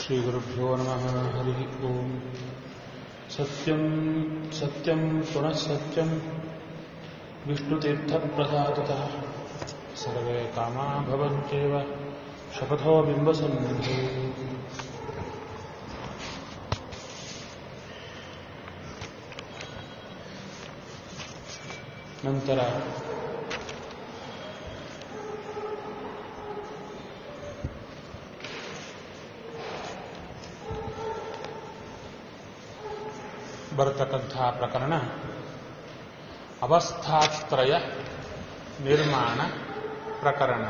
श्रीगुरुभ्यो नमः हरिः ओम् सत्यम् सत्यम् पुनः सत्यम् विष्णुतीर्थप्रसादतः सर्वे कामा भवन्त्येव शपथो बिम्बसन्निधे ನಂತರ ಬರತಕ್ಕಂಥ ಪ್ರಕರಣ ಅವಸ್ಥಾತ್ರಯ ನಿರ್ಮಾಣ ಪ್ರಕರಣ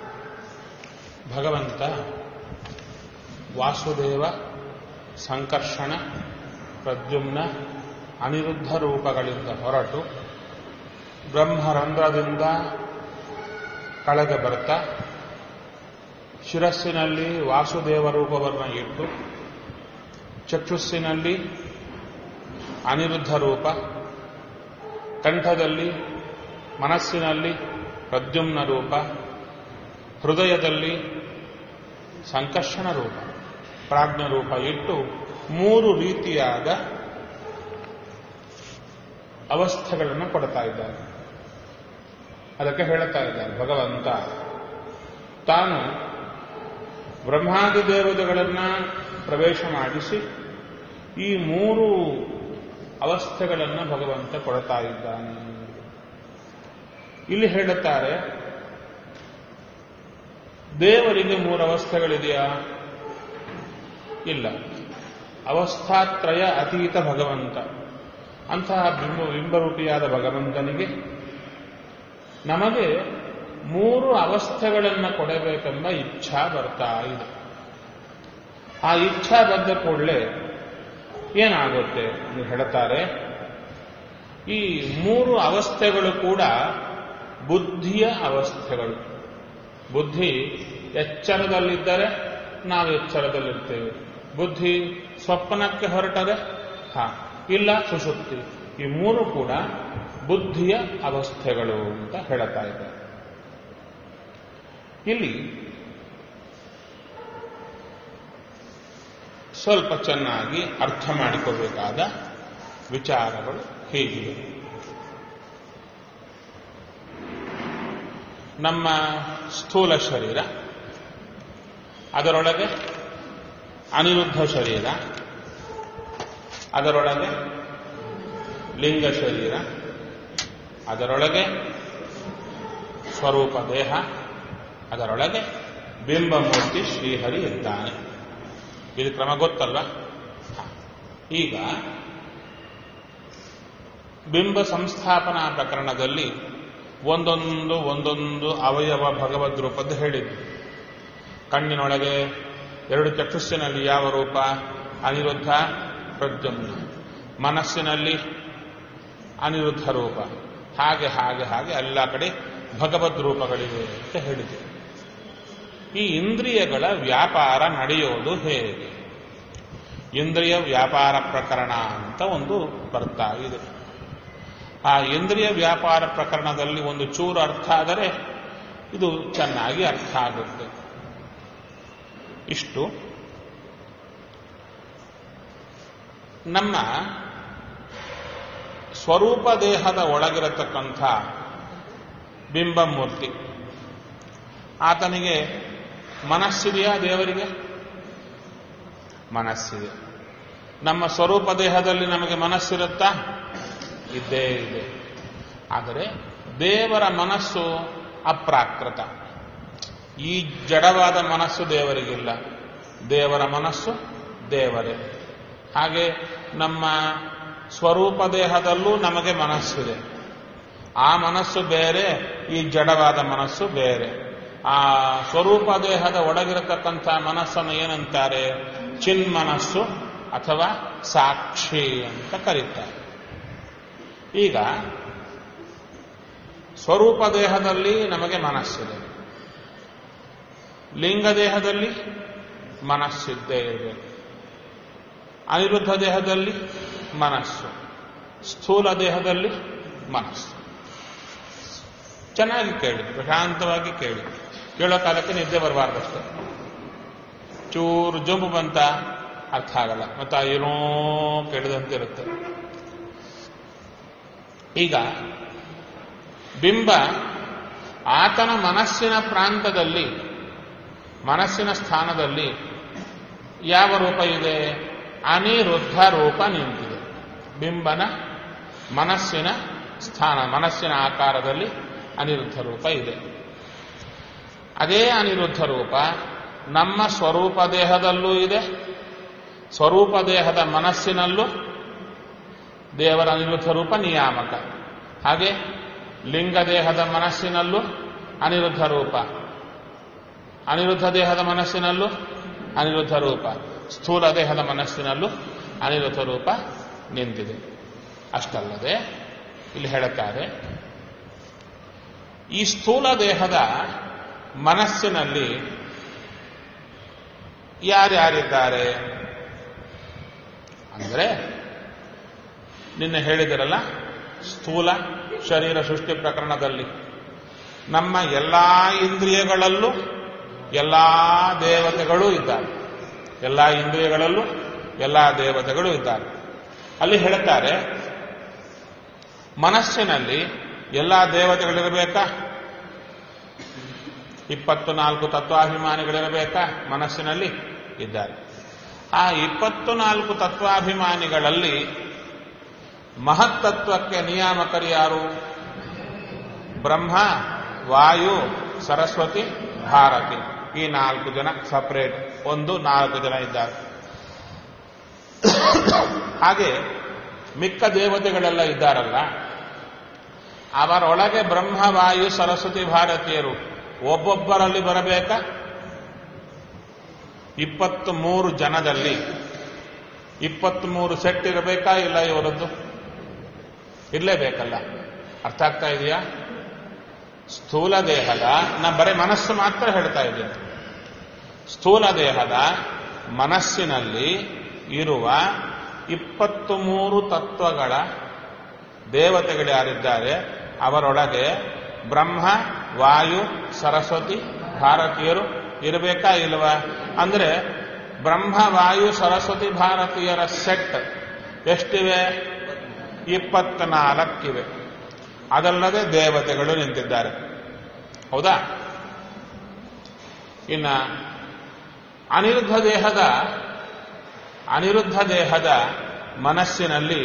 ಭಗವಂತ ವಾಸುದೇವ ಸಂಕರ್ಷಣ ಪ್ರದ್ಯುಮ್ನ ಅನಿರುದ್ಧ ರೂಪಗಳಿಂದ ಹೊರಟು ಬ್ರಹ್ಮರಂಧ್ರದಿಂದ ಕಳೆಗೆ ಬರ್ತಾ ಶಿರಸ್ಸಿನಲ್ಲಿ ವಾಸುದೇವ ರೂಪವನ್ನು ಇಟ್ಟು ಚಕ್ಷುಸ್ಸಿನಲ್ಲಿ ಅನಿರುದ್ಧ ರೂಪ ಕಂಠದಲ್ಲಿ ಮನಸ್ಸಿನಲ್ಲಿ ಪ್ರದ್ಯುಮ್ನ ರೂಪ ಹೃದಯದಲ್ಲಿ ಸಂಕರ್ಷಣ ರೂಪ ಪ್ರಾಜ್ಞ ರೂಪ ಇಟ್ಟು ಮೂರು ರೀತಿಯಾದ ಅವಸ್ಥೆಗಳನ್ನು ಕೊಡ್ತಾ ಇದ್ದಾರೆ ಅದಕ್ಕೆ ಹೇಳುತ್ತಾ ಇದ್ದಾರೆ ಭಗವಂತ ತಾನು ಬ್ರಹ್ಮಾದಿ ದೇವತೆಗಳನ್ನ ಪ್ರವೇಶ ಮಾಡಿಸಿ ಈ ಮೂರು ಅವಸ್ಥೆಗಳನ್ನು ಭಗವಂತ ಕೊಡ್ತಾ ಇದ್ದಾನೆ ಇಲ್ಲಿ ಹೇಳುತ್ತಾರೆ ದೇವರಿಗೆ ಮೂರು ಅವಸ್ಥೆಗಳಿದೆಯಾ ಇಲ್ಲ ಅವಸ್ಥಾತ್ರಯ ಅತೀತ ಭಗವಂತ ಅಂತಹ ಬಿಂಬ ಬಿಂಬರೂಪಿಯಾದ ಭಗವಂತನಿಗೆ ನಮಗೆ ಮೂರು ಅವಸ್ಥೆಗಳನ್ನು ಕೊಡಬೇಕೆಂಬ ಇಚ್ಛಾ ಬರ್ತಾ ಇದೆ ಆ ಇಚ್ಛಾ ಬಂದ ಕೂಡಲೇ ಏನಾಗುತ್ತೆ ಎಂದು ಹೇಳ್ತಾರೆ ಈ ಮೂರು ಅವಸ್ಥೆಗಳು ಕೂಡ ಬುದ್ಧಿಯ ಅವಸ್ಥೆಗಳು ಬುದ್ಧಿ ಎಚ್ಚರದಲ್ಲಿದ್ದರೆ ನಾವು ಎಚ್ಚರದಲ್ಲಿರ್ತೇವೆ ಬುದ್ಧಿ ಸ್ವಪ್ನಕ್ಕೆ ಹೊರಟರೆ ಹಾ ಇಲ್ಲ ಸುಶುಕ್ತಿ ಈ ಮೂರು ಕೂಡ ಬುದ್ಧಿಯ ಅವಸ್ಥೆಗಳು ಅಂತ ಹೇಳ್ತಾ ಇದ್ದಾರೆ ಇಲ್ಲಿ ಸ್ವಲ್ಪ ಚೆನ್ನಾಗಿ ಅರ್ಥ ಮಾಡಿಕೊಳ್ಬೇಕಾದ ವಿಚಾರಗಳು ಹೀಗಿವೆ ನಮ್ಮ ಸ್ಥೂಲ ಶರೀರ ಅದರೊಳಗೆ ಅನಿರುದ್ಧ ಶರೀರ ಅದರೊಳಗೆ ಲಿಂಗ ಶರೀರ ಅದರೊಳಗೆ ಸ್ವರೂಪ ದೇಹ ಅದರೊಳಗೆ ಬಿಂಬಮೂರ್ತಿ ಶ್ರೀಹರಿ ಇದ್ದಾನೆ ಇದು ಕ್ರಮ ಗೊತ್ತಲ್ಲ ಈಗ ಬಿಂಬ ಸಂಸ್ಥಾಪನಾ ಪ್ರಕರಣದಲ್ಲಿ ಒಂದೊಂದು ಒಂದೊಂದು ಅವಯವ ಭಗವದ್ ರೂಪದ್ದು ಹೇಳಿದ್ದು ಕಣ್ಣಿನೊಳಗೆ ಎರಡು ಚಕ್ಷುಸ್ಸಿನಲ್ಲಿ ಯಾವ ರೂಪ ಅನಿರುದ್ಧ ಪ್ರದ್ಯುಮ್ನ ಮನಸ್ಸಿನಲ್ಲಿ ಅನಿರುದ್ಧ ರೂಪ ಹಾಗೆ ಹಾಗೆ ಹಾಗೆ ಎಲ್ಲ ಕಡೆ ಭಗವದ್ ರೂಪಗಳಿವೆ ಅಂತ ಹೇಳಿದೆ ಈ ಇಂದ್ರಿಯಗಳ ವ್ಯಾಪಾರ ನಡೆಯೋದು ಹೇಗೆ ಇಂದ್ರಿಯ ವ್ಯಾಪಾರ ಪ್ರಕರಣ ಅಂತ ಒಂದು ಬರ್ತಾ ಇದೆ ಆ ಇಂದ್ರಿಯ ವ್ಯಾಪಾರ ಪ್ರಕರಣದಲ್ಲಿ ಒಂದು ಚೂರು ಅರ್ಥ ಆದರೆ ಇದು ಚೆನ್ನಾಗಿ ಅರ್ಥ ಆಗುತ್ತೆ ಇಷ್ಟು ನಮ್ಮ ಸ್ವರೂಪ ದೇಹದ ಒಳಗಿರತಕ್ಕಂಥ ಬಿಂಬಮೂರ್ತಿ ಆತನಿಗೆ ಮನಸ್ಸಿದೆಯಾ ದೇವರಿಗೆ ಮನಸ್ಸಿದೆ ನಮ್ಮ ಸ್ವರೂಪ ದೇಹದಲ್ಲಿ ನಮಗೆ ಮನಸ್ಸಿರುತ್ತಾ ಇದ್ದೇ ಇದೆ ಆದರೆ ದೇವರ ಮನಸ್ಸು ಅಪ್ರಾಕೃತ ಈ ಜಡವಾದ ಮನಸ್ಸು ದೇವರಿಗಿಲ್ಲ ದೇವರ ಮನಸ್ಸು ದೇವರೇ ಹಾಗೆ ನಮ್ಮ ಸ್ವರೂಪ ದೇಹದಲ್ಲೂ ನಮಗೆ ಮನಸ್ಸಿದೆ ಆ ಮನಸ್ಸು ಬೇರೆ ಈ ಜಡವಾದ ಮನಸ್ಸು ಬೇರೆ ಆ ಸ್ವರೂಪ ದೇಹದ ಒಳಗಿರತಕ್ಕಂಥ ಮನಸ್ಸನ್ನು ಏನಂತಾರೆ ಚಿನ್ಮನಸ್ಸು ಅಥವಾ ಸಾಕ್ಷಿ ಅಂತ ಕರೀತಾರೆ ಈಗ ಸ್ವರೂಪ ದೇಹದಲ್ಲಿ ನಮಗೆ ಮನಸ್ಸಿದೆ ಲಿಂಗ ದೇಹದಲ್ಲಿ ಮನಸ್ಸಿದ್ದೇ ಇರಬೇಕು ಅನಿರುದ್ಧ ದೇಹದಲ್ಲಿ ಮನಸ್ಸು ಸ್ಥೂಲ ದೇಹದಲ್ಲಿ ಮನಸ್ಸು ಚೆನ್ನಾಗಿ ಕೇಳಿ ಪ್ರಶಾಂತವಾಗಿ ಕೇಳಿ ಕೇಳೋ ಕಾಲಕ್ಕೆ ನಿದ್ದೆ ಬರಬಾರ್ದಷ್ಟೇ ಚೂರು ಜಂಬು ಬಂತ ಅರ್ಥ ಆಗಲ್ಲ ಮತ್ತೆ ಏನೋ ಕೆಡದಂತಿರುತ್ತೆ ಈಗ ಬಿಂಬ ಆತನ ಮನಸ್ಸಿನ ಪ್ರಾಂತದಲ್ಲಿ ಮನಸ್ಸಿನ ಸ್ಥಾನದಲ್ಲಿ ಯಾವ ರೂಪ ಇದೆ ಅನಿರುದ್ಧ ರೂಪ ನಿಂತಿದೆ ಬಿಂಬನ ಮನಸ್ಸಿನ ಸ್ಥಾನ ಮನಸ್ಸಿನ ಆಕಾರದಲ್ಲಿ ಅನಿರುದ್ಧ ರೂಪ ಇದೆ ಅದೇ ಅನಿರುದ್ಧ ರೂಪ ನಮ್ಮ ಸ್ವರೂಪ ದೇಹದಲ್ಲೂ ಇದೆ ಸ್ವರೂಪ ದೇಹದ ಮನಸ್ಸಿನಲ್ಲೂ ದೇವರ ಅನಿರುದ್ಧ ರೂಪ ನಿಯಾಮಕ ಹಾಗೆ ಲಿಂಗ ದೇಹದ ಮನಸ್ಸಿನಲ್ಲೂ ಅನಿರುದ್ಧ ರೂಪ ಅನಿರುದ್ಧ ದೇಹದ ಮನಸ್ಸಿನಲ್ಲೂ ಅನಿರುದ್ಧ ರೂಪ ಸ್ಥೂಲ ದೇಹದ ಮನಸ್ಸಿನಲ್ಲೂ ಅನಿರುದ್ಧ ರೂಪ ನಿಂತಿದೆ ಅಷ್ಟಲ್ಲದೆ ಇಲ್ಲಿ ಹೇಳುತ್ತಾರೆ ಈ ಸ್ಥೂಲ ದೇಹದ ಮನಸ್ಸಿನಲ್ಲಿ ಯಾರ್ಯಾರಿದ್ದಾರೆ ಅಂದರೆ ನಿನ್ನೆ ಹೇಳಿದಿರಲ್ಲ ಸ್ಥೂಲ ಶರೀರ ಸೃಷ್ಟಿ ಪ್ರಕರಣದಲ್ಲಿ ನಮ್ಮ ಎಲ್ಲಾ ಇಂದ್ರಿಯಗಳಲ್ಲೂ ಎಲ್ಲಾ ದೇವತೆಗಳೂ ಇದ್ದಾರೆ ಎಲ್ಲಾ ಇಂದ್ರಿಯಗಳಲ್ಲೂ ಎಲ್ಲಾ ದೇವತೆಗಳು ಇದ್ದಾರೆ ಅಲ್ಲಿ ಹೇಳುತ್ತಾರೆ ಮನಸ್ಸಿನಲ್ಲಿ ಎಲ್ಲಾ ದೇವತೆಗಳಿರಬೇಕಾ ಇಪ್ಪತ್ತು ನಾಲ್ಕು ತತ್ವಾಭಿಮಾನಿಗಳಿರಬೇಕಾ ಮನಸ್ಸಿನಲ್ಲಿ ಇದ್ದಾರೆ ಆ ಇಪ್ಪತ್ತು ನಾಲ್ಕು ತತ್ವಾಭಿಮಾನಿಗಳಲ್ಲಿ ಮಹತ್ತತ್ವಕ್ಕೆ ನಿಯಾಮಕರು ಯಾರು ಬ್ರಹ್ಮ ವಾಯು ಸರಸ್ವತಿ ಭಾರತಿ ಈ ನಾಲ್ಕು ಜನ ಸಪರೇಟ್ ಒಂದು ನಾಲ್ಕು ಜನ ಇದ್ದಾರೆ ಹಾಗೆ ಮಿಕ್ಕ ದೇವತೆಗಳೆಲ್ಲ ಇದ್ದಾರಲ್ಲ ಅವರೊಳಗೆ ಬ್ರಹ್ಮ ವಾಯು ಸರಸ್ವತಿ ಭಾರತೀಯರು ಒಬ್ಬೊಬ್ಬರಲ್ಲಿ ಬರಬೇಕಾ ಇಪ್ಪತ್ತ್ ಮೂರು ಜನದಲ್ಲಿ ಇಪ್ಪತ್ತ್ ಮೂರು ಸೆಟ್ ಇರಬೇಕಾ ಇಲ್ಲ ಇವರದ್ದು ಇರಲೇಬೇಕಲ್ಲ ಅರ್ಥ ಆಗ್ತಾ ಇದೆಯಾ ಸ್ಥೂಲ ದೇಹದ ನಾ ಬರೀ ಮನಸ್ಸು ಮಾತ್ರ ಹೇಳ್ತಾ ಇದ್ದೀನಿ ಸ್ಥೂಲ ದೇಹದ ಮನಸ್ಸಿನಲ್ಲಿ ಇರುವ ಇಪ್ಪತ್ತು ಮೂರು ತತ್ವಗಳ ದೇವತೆಗಳು ಯಾರಿದ್ದಾರೆ ಅವರೊಳಗೆ ಬ್ರಹ್ಮ ವಾಯು ಸರಸ್ವತಿ ಭಾರತೀಯರು ಇರಬೇಕಾ ಇಲ್ವಾ ಅಂದ್ರೆ ಬ್ರಹ್ಮ ವಾಯು ಸರಸ್ವತಿ ಭಾರತೀಯರ ಸೆಟ್ ಎಷ್ಟಿವೆ ಇಪ್ಪತ್ನಾಲ್ಕಿವೆ ಅದಲ್ಲದೆ ದೇವತೆಗಳು ನಿಂತಿದ್ದಾರೆ ಹೌದಾ ಇನ್ನ ಅನಿರುದ್ಧ ದೇಹದ ಅನಿರುದ್ಧ ದೇಹದ ಮನಸ್ಸಿನಲ್ಲಿ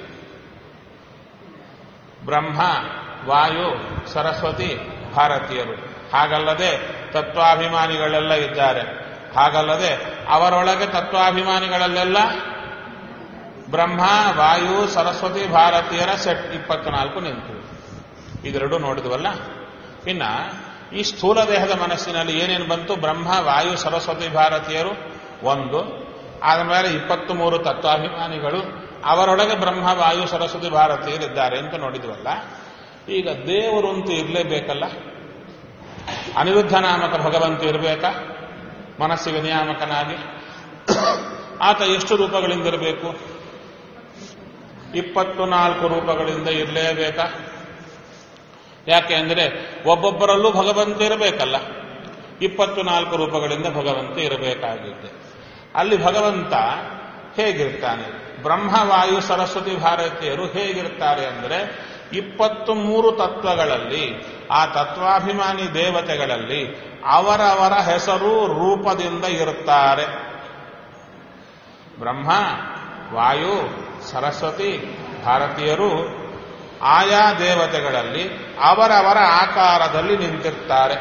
ಬ್ರಹ್ಮ ವಾಯು ಸರಸ್ವತಿ ಭಾರತೀಯರು ಹಾಗಲ್ಲದೆ ತತ್ವಾಭಿಮಾನಿಗಳೆಲ್ಲ ಇದ್ದಾರೆ ಹಾಗಲ್ಲದೆ ಅವರೊಳಗೆ ತತ್ವಾಭಿಮಾನಿಗಳಲ್ಲೆಲ್ಲ ಬ್ರಹ್ಮ ವಾಯು ಸರಸ್ವತಿ ಭಾರತೀಯರ ಸೆಟ್ ಇಪ್ಪತ್ನಾಲ್ಕು ನಿಂತು ಇದೆರಡು ನೋಡಿದ್ವಲ್ಲ ಇನ್ನ ಈ ಸ್ಥೂಲ ದೇಹದ ಮನಸ್ಸಿನಲ್ಲಿ ಏನೇನು ಬಂತು ಬ್ರಹ್ಮ ವಾಯು ಸರಸ್ವತಿ ಭಾರತೀಯರು ಒಂದು ಆದಮೇಲೆ ಇಪ್ಪತ್ತು ಮೂರು ತತ್ವಾಭಿಮಾನಿಗಳು ಅವರೊಳಗೆ ಬ್ರಹ್ಮ ವಾಯು ಸರಸ್ವತಿ ಭಾರತೀಯರಿದ್ದಾರೆ ಅಂತ ನೋಡಿದ್ವಲ್ಲ ಈಗ ದೇವರು ಅಂತ ಇರಲೇಬೇಕಲ್ಲ ಅನಿರುದ್ಧ ನಾಮಕ ಭಗವಂತ ಇರಬೇಕಾ ಮನಸ್ಸಿಗೆ ನಿಯಾಮಕನಾಗಿ ಆತ ಎಷ್ಟು ರೂಪಗಳಿಂದ ಇರಬೇಕು ಇಪ್ಪತ್ತು ನಾಲ್ಕು ರೂಪಗಳಿಂದ ಇರಲೇಬೇಕಾ ಯಾಕೆ ಅಂದರೆ ಒಬ್ಬೊಬ್ಬರಲ್ಲೂ ಭಗವಂತ ಇರಬೇಕಲ್ಲ ಇಪ್ಪತ್ತು ನಾಲ್ಕು ರೂಪಗಳಿಂದ ಭಗವಂತ ಇರಬೇಕಾಗಿದ್ದೆ ಅಲ್ಲಿ ಭಗವಂತ ಹೇಗಿರ್ತಾನೆ ಬ್ರಹ್ಮವಾಯು ಸರಸ್ವತಿ ಭಾರತೀಯರು ಹೇಗಿರ್ತಾರೆ ಅಂದರೆ ಇಪ್ಪತ್ತು ಮೂರು ತತ್ವಗಳಲ್ಲಿ ಆ ತತ್ವಾಭಿಮಾನಿ ದೇವತೆಗಳಲ್ಲಿ ಅವರವರ ಹೆಸರು ರೂಪದಿಂದ ಇರುತ್ತಾರೆ ಬ್ರಹ್ಮ ವಾಯು ಸರಸ್ವತಿ ಭಾರತೀಯರು ಆಯಾ ದೇವತೆಗಳಲ್ಲಿ ಅವರವರ ಆಕಾರದಲ್ಲಿ ನಿಂತಿರ್ತಾರೆ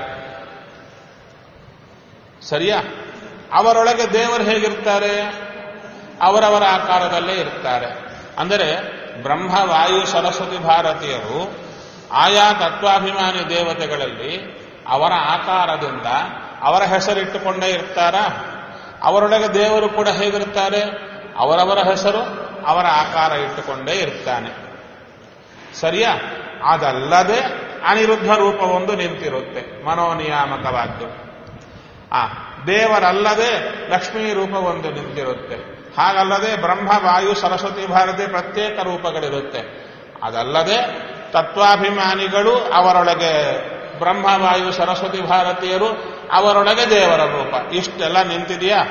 ಸರಿಯಾ ಅವರೊಳಗೆ ದೇವರು ಹೇಗಿರ್ತಾರೆ ಅವರವರ ಆಕಾರದಲ್ಲೇ ಇರ್ತಾರೆ ಅಂದರೆ ಬ್ರಹ್ಮ ವಾಯು ಸರಸ್ವತಿ ಭಾರತೀಯರು ಆಯಾ ತತ್ವಾಭಿಮಾನಿ ದೇವತೆಗಳಲ್ಲಿ ಅವರ ಆಕಾರದಿಂದ ಅವರ ಹೆಸರಿಟ್ಟುಕೊಂಡೇ ಇರ್ತಾರ ಅವರೊಳಗೆ ದೇವರು ಕೂಡ ಹೇಗಿರ್ತಾರೆ ಅವರವರ ಹೆಸರು ಅವರ ಆಕಾರ ಇಟ್ಟುಕೊಂಡೇ ಇರ್ತಾನೆ ಸರಿಯಾ ಅದಲ್ಲದೆ ಅನಿರುದ್ಧ ರೂಪವೊಂದು ನಿಂತಿರುತ್ತೆ ಮನೋನಿಯಾಮಕವಾದ್ದು ಆ ದೇವರಲ್ಲದೆ ಲಕ್ಷ್ಮೀ ರೂಪ ಒಂದು ನಿಂತಿರುತ್ತೆ ಹಾಗಲ್ಲದೆ ಬ್ರಹ್ಮ ವಾಯು ಸರಸ್ವತಿ ಭಾರತಿ ಪ್ರತ್ಯೇಕ ರೂಪಗಳಿರುತ್ತೆ ಅದಲ್ಲದೆ ತತ್ವಾಭಿಮಾನಿಗಳು ಅವರೊಳಗೆ ಬ್ರಹ್ಮ ವಾಯು ಸರಸ್ವತಿ ಭಾರತೀಯರು ಅವರೊಳಗೆ ದೇವರ ರೂಪ ಇಷ್ಟೆಲ್ಲ ನಿಂತಿದೆಯಾ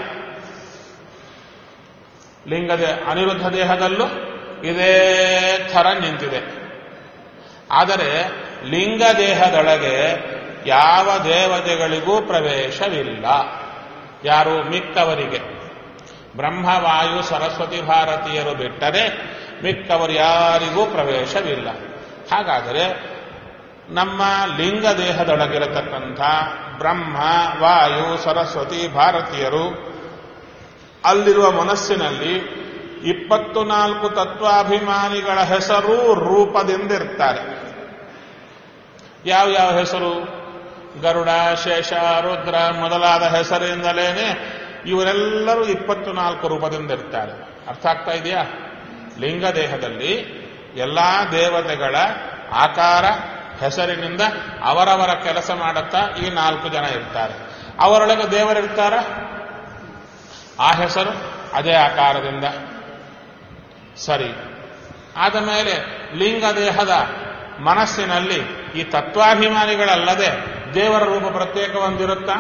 ಲಿಂಗದ ಅನಿರುದ್ಧ ದೇಹದಲ್ಲೂ ಇದೇ ಥರ ನಿಂತಿದೆ ಆದರೆ ಲಿಂಗ ದೇಹದೊಳಗೆ ಯಾವ ದೇವತೆಗಳಿಗೂ ಪ್ರವೇಶವಿಲ್ಲ ಯಾರು ಮಿಕ್ಕವರಿಗೆ ಬ್ರಹ್ಮವಾಯು ಸರಸ್ವತಿ ಭಾರತೀಯರು ಬಿಟ್ಟರೆ ಮಿಕ್ಕವರು ಯಾರಿಗೂ ಪ್ರವೇಶವಿಲ್ಲ ಹಾಗಾದರೆ ನಮ್ಮ ಲಿಂಗ ದೇಹದೊಳಗಿರತಕ್ಕಂಥ ಬ್ರಹ್ಮ ವಾಯು ಸರಸ್ವತಿ ಭಾರತೀಯರು ಅಲ್ಲಿರುವ ಮನಸ್ಸಿನಲ್ಲಿ ಇಪ್ಪತ್ತು ನಾಲ್ಕು ತತ್ವಾಭಿಮಾನಿಗಳ ಹೆಸರು ರೂಪದಿಂದಿರ್ತಾರೆ ಯಾವ ಯಾವ ಹೆಸರು ಗರುಡ ಶೇಷ ರುದ್ರ ಮೊದಲಾದ ಹೆಸರಿಂದಲೇನೆ ಇವರೆಲ್ಲರೂ ಇಪ್ಪತ್ತು ನಾಲ್ಕು ರೂಪದಿಂದಿರ್ತಾರೆ ಅರ್ಥ ಆಗ್ತಾ ಇದೆಯಾ ಲಿಂಗ ದೇಹದಲ್ಲಿ ಎಲ್ಲಾ ದೇವತೆಗಳ ಆಕಾರ ಹೆಸರಿನಿಂದ ಅವರವರ ಕೆಲಸ ಮಾಡುತ್ತಾ ಈ ನಾಲ್ಕು ಜನ ಇರ್ತಾರೆ ಅವರೊಳಗೆ ದೇವರಿರ್ತಾರ ಆ ಹೆಸರು ಅದೇ ಆಕಾರದಿಂದ ಸರಿ ಆದ ಮೇಲೆ ಲಿಂಗ ದೇಹದ ಮನಸ್ಸಿನಲ್ಲಿ ಈ ತತ್ವಾಭಿಮಾನಿಗಳಲ್ಲದೆ ದೇವರ ರೂಪ ಪ್ರತ್ಯೇಕ ಒಂದಿರುತ್ತಾ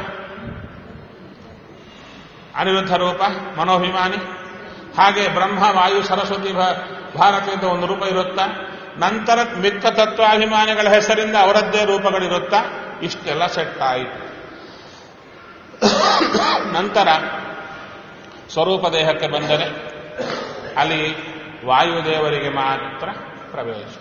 ಅನಿರುದ್ಧ ರೂಪ ಮನೋಭಿಮಾನಿ ಹಾಗೆ ಬ್ರಹ್ಮ ವಾಯು ಸರಸ್ವತಿ ಭಾರತದಿಂದ ಒಂದು ರೂಪ ಇರುತ್ತಾ ನಂತರ ಮಿಕ್ಕ ತತ್ವಾಭಿಮಾನಿಗಳ ಹೆಸರಿಂದ ಅವರದ್ದೇ ರೂಪಗಳಿರುತ್ತಾ ಇಷ್ಟೆಲ್ಲ ಸೆಟ್ ಆಯಿತು ನಂತರ ಸ್ವರೂಪ ದೇಹಕ್ಕೆ ಬಂದರೆ ಅಲ್ಲಿ ವಾಯುದೇವರಿಗೆ ಮಾತ್ರ ಪ್ರವೇಶ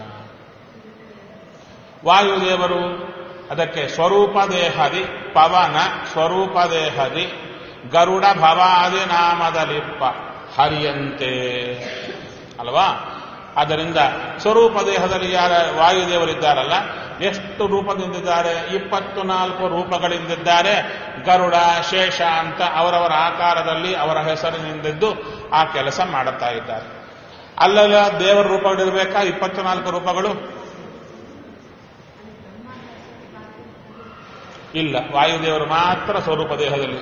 ವಾಯುದೇವರು ಅದಕ್ಕೆ ಸ್ವರೂಪ ದೇಹದಿ ಪವನ ಸ್ವರೂಪ ದೇಹದಿ ಗರುಡ ಭವಾದಿ ನಾಮದಲಿಪ್ಪ ಹರಿಯಂತೆ ಅಲ್ವಾ ಆದ್ದರಿಂದ ಸ್ವರೂಪ ದೇಹದಲ್ಲಿ ಯಾರ ವಾಯುದೇವರಿದ್ದಾರಲ್ಲ ಎಷ್ಟು ರೂಪದಿಂದಿದ್ದಾರೆ ಇಪ್ಪತ್ತು ನಾಲ್ಕು ರೂಪಗಳಿಂದಿದ್ದಾರೆ ಗರುಡ ಶೇಷ ಅಂತ ಅವರವರ ಆಕಾರದಲ್ಲಿ ಅವರ ಹೆಸರಿನಿಂದಿದ್ದು ಆ ಕೆಲಸ ಮಾಡುತ್ತಾ ಇದ್ದಾರೆ ಅಲ್ಲೆಲ್ಲ ದೇವರ ರೂಪಗಳಿರಬೇಕಾ ಇಪ್ಪತ್ತು ನಾಲ್ಕು ರೂಪಗಳು ಇಲ್ಲ ವಾಯುದೇವರು ಮಾತ್ರ ಸ್ವರೂಪ ದೇಹದಲ್ಲಿ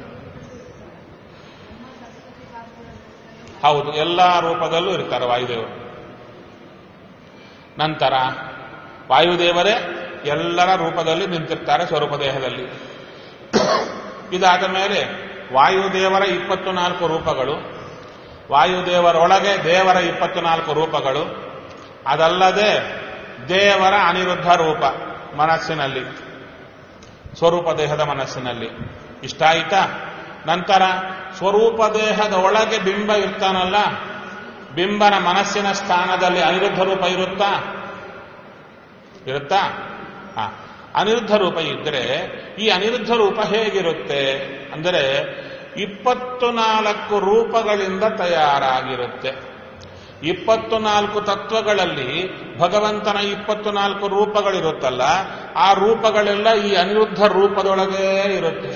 ಹೌದು ಎಲ್ಲ ರೂಪದಲ್ಲೂ ಇರ್ತಾರೆ ವಾಯುದೇವರು ನಂತರ ವಾಯುದೇವರೇ ಎಲ್ಲರ ರೂಪದಲ್ಲಿ ನಿಂತಿರ್ತಾರೆ ಸ್ವರೂಪ ದೇಹದಲ್ಲಿ ಇದಾದ ಮೇಲೆ ವಾಯುದೇವರ ಇಪ್ಪತ್ತು ನಾಲ್ಕು ರೂಪಗಳು ವಾಯುದೇವರೊಳಗೆ ದೇವರ ಇಪ್ಪತ್ತು ನಾಲ್ಕು ರೂಪಗಳು ಅದಲ್ಲದೆ ದೇವರ ಅನಿರುದ್ಧ ರೂಪ ಮನಸ್ಸಿನಲ್ಲಿ ಸ್ವರೂಪ ದೇಹದ ಮನಸ್ಸಿನಲ್ಲಿ ಇಷ್ಟ ಆಯ್ತಾ ನಂತರ ಸ್ವರೂಪ ದೇಹದ ಒಳಗೆ ಬಿಂಬ ಇರ್ತಾನಲ್ಲ ಬಿಂಬನ ಮನಸ್ಸಿನ ಸ್ಥಾನದಲ್ಲಿ ಅನಿರುದ್ಧ ರೂಪ ಇರುತ್ತಾ ಇರುತ್ತಾ ಹ ಅನಿರುದ್ಧ ರೂಪ ಇದ್ರೆ ಈ ಅನಿರುದ್ಧ ರೂಪ ಹೇಗಿರುತ್ತೆ ಅಂದರೆ ಇಪ್ಪತ್ತು ನಾಲ್ಕು ರೂಪಗಳಿಂದ ತಯಾರಾಗಿರುತ್ತೆ ಇಪ್ಪತ್ತು ನಾಲ್ಕು ತತ್ವಗಳಲ್ಲಿ ಭಗವಂತನ ಇಪ್ಪತ್ತು ನಾಲ್ಕು ರೂಪಗಳಿರುತ್ತಲ್ಲ ಆ ರೂಪಗಳೆಲ್ಲ ಈ ಅನಿರುದ್ಧ ರೂಪದೊಳಗೇ ಇರುತ್ತೆ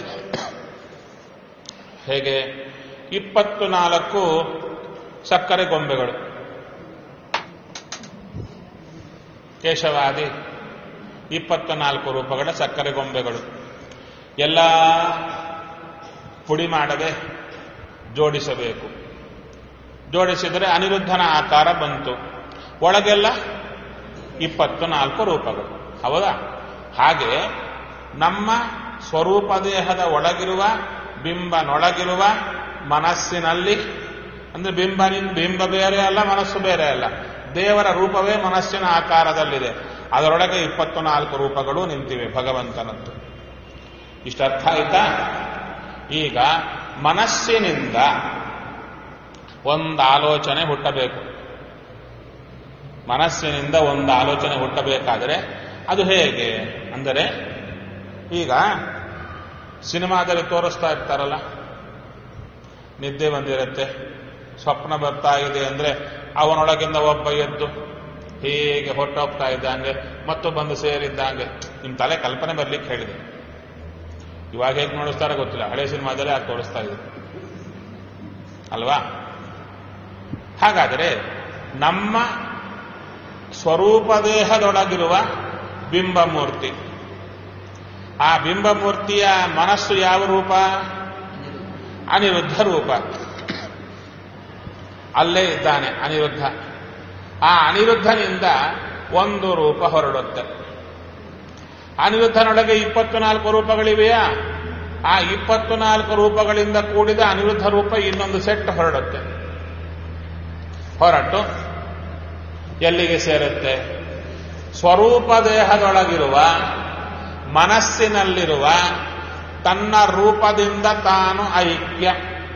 ಹೇಗೆ ಇಪ್ಪತ್ತು ನಾಲ್ಕು ಸಕ್ಕರೆ ಗೊಂಬೆಗಳು ಕೇಶವಾದಿ ಇಪ್ಪತ್ತ ನಾಲ್ಕು ರೂಪಗಳ ಸಕ್ಕರೆ ಗೊಂಬೆಗಳು ಎಲ್ಲ ಪುಡಿ ಮಾಡದೆ ಜೋಡಿಸಬೇಕು ಜೋಡಿಸಿದರೆ ಅನಿರುದ್ಧನ ಆಕಾರ ಬಂತು ಒಳಗೆಲ್ಲ ಇಪ್ಪತ್ತು ನಾಲ್ಕು ರೂಪಗಳು ಹೌದಾ ಹಾಗೆ ನಮ್ಮ ಸ್ವರೂಪ ದೇಹದ ಒಳಗಿರುವ ಬಿಂಬನೊಳಗಿರುವ ಮನಸ್ಸಿನಲ್ಲಿ ಅಂದ್ರೆ ಬಿಂಬನಿಂದ ಬಿಂಬ ಬೇರೆ ಅಲ್ಲ ಮನಸ್ಸು ಬೇರೆ ಅಲ್ಲ ದೇವರ ರೂಪವೇ ಮನಸ್ಸಿನ ಆಕಾರದಲ್ಲಿದೆ ಅದರೊಳಗೆ ಇಪ್ಪತ್ತು ನಾಲ್ಕು ರೂಪಗಳು ನಿಂತಿವೆ ಭಗವಂತನದ್ದು ಇಷ್ಟ ಅರ್ಥ ಆಯ್ತಾ ಈಗ ಮನಸ್ಸಿನಿಂದ ಒಂದು ಆಲೋಚನೆ ಹುಟ್ಟಬೇಕು ಮನಸ್ಸಿನಿಂದ ಒಂದು ಆಲೋಚನೆ ಹುಟ್ಟಬೇಕಾದರೆ ಅದು ಹೇಗೆ ಅಂದರೆ ಈಗ ಸಿನಿಮಾದಲ್ಲಿ ತೋರಿಸ್ತಾ ಇರ್ತಾರಲ್ಲ ನಿದ್ದೆ ಬಂದಿರುತ್ತೆ ಸ್ವಪ್ನ ಬರ್ತಾ ಇದೆ ಅಂದ್ರೆ ಅವನೊಳಗಿಂದ ಒಬ್ಬ ಎದ್ದು ಹೀಗೆ ಹೊಟ್ಟೋಗ್ತಾ ಇದ್ದಂಗೆ ಮತ್ತು ಬಂದು ಸೇರಿದ್ದಂಗೆ ನಿಮ್ ತಲೆ ಕಲ್ಪನೆ ಬರ್ಲಿಕ್ಕೆ ಹೇಳಿದೆ ಇವಾಗ ಹೇಗೆ ನೋಡಿಸ್ತಾರ ಗೊತ್ತಿಲ್ಲ ಹಳೆ ಸಿನಿಮಾದಲ್ಲೇ ಆಗ ತೋರಿಸ್ತಾ ಇದೆ ಅಲ್ವಾ ಹಾಗಾದರೆ ನಮ್ಮ ಸ್ವರೂಪ ದೇಹದೊಳಗಿರುವ ಬಿಂಬಮೂರ್ತಿ ಆ ಬಿಂಬಮೂರ್ತಿಯ ಮನಸ್ಸು ಯಾವ ರೂಪ ಅನಿರುದ್ಧ ರೂಪ ಅಲ್ಲೇ ಇದ್ದಾನೆ ಅನಿರುದ್ಧ ಆ ಅನಿರುದ್ಧನಿಂದ ಒಂದು ರೂಪ ಹೊರಡುತ್ತೆ ಅನಿರುದ್ಧನೊಳಗೆ ಇಪ್ಪತ್ತು ನಾಲ್ಕು ರೂಪಗಳಿವೆಯಾ ಆ ಇಪ್ಪತ್ತು ನಾಲ್ಕು ರೂಪಗಳಿಂದ ಕೂಡಿದ ಅನಿರುದ್ಧ ರೂಪ ಇನ್ನೊಂದು ಸೆಟ್ ಹೊರಡುತ್ತೆ ಹೊರಟು ಎಲ್ಲಿಗೆ ಸೇರುತ್ತೆ ಸ್ವರೂಪ ದೇಹದೊಳಗಿರುವ ಮನಸ್ಸಿನಲ್ಲಿರುವ ತನ್ನ ರೂಪದಿಂದ ತಾನು ಐಕ್ಯ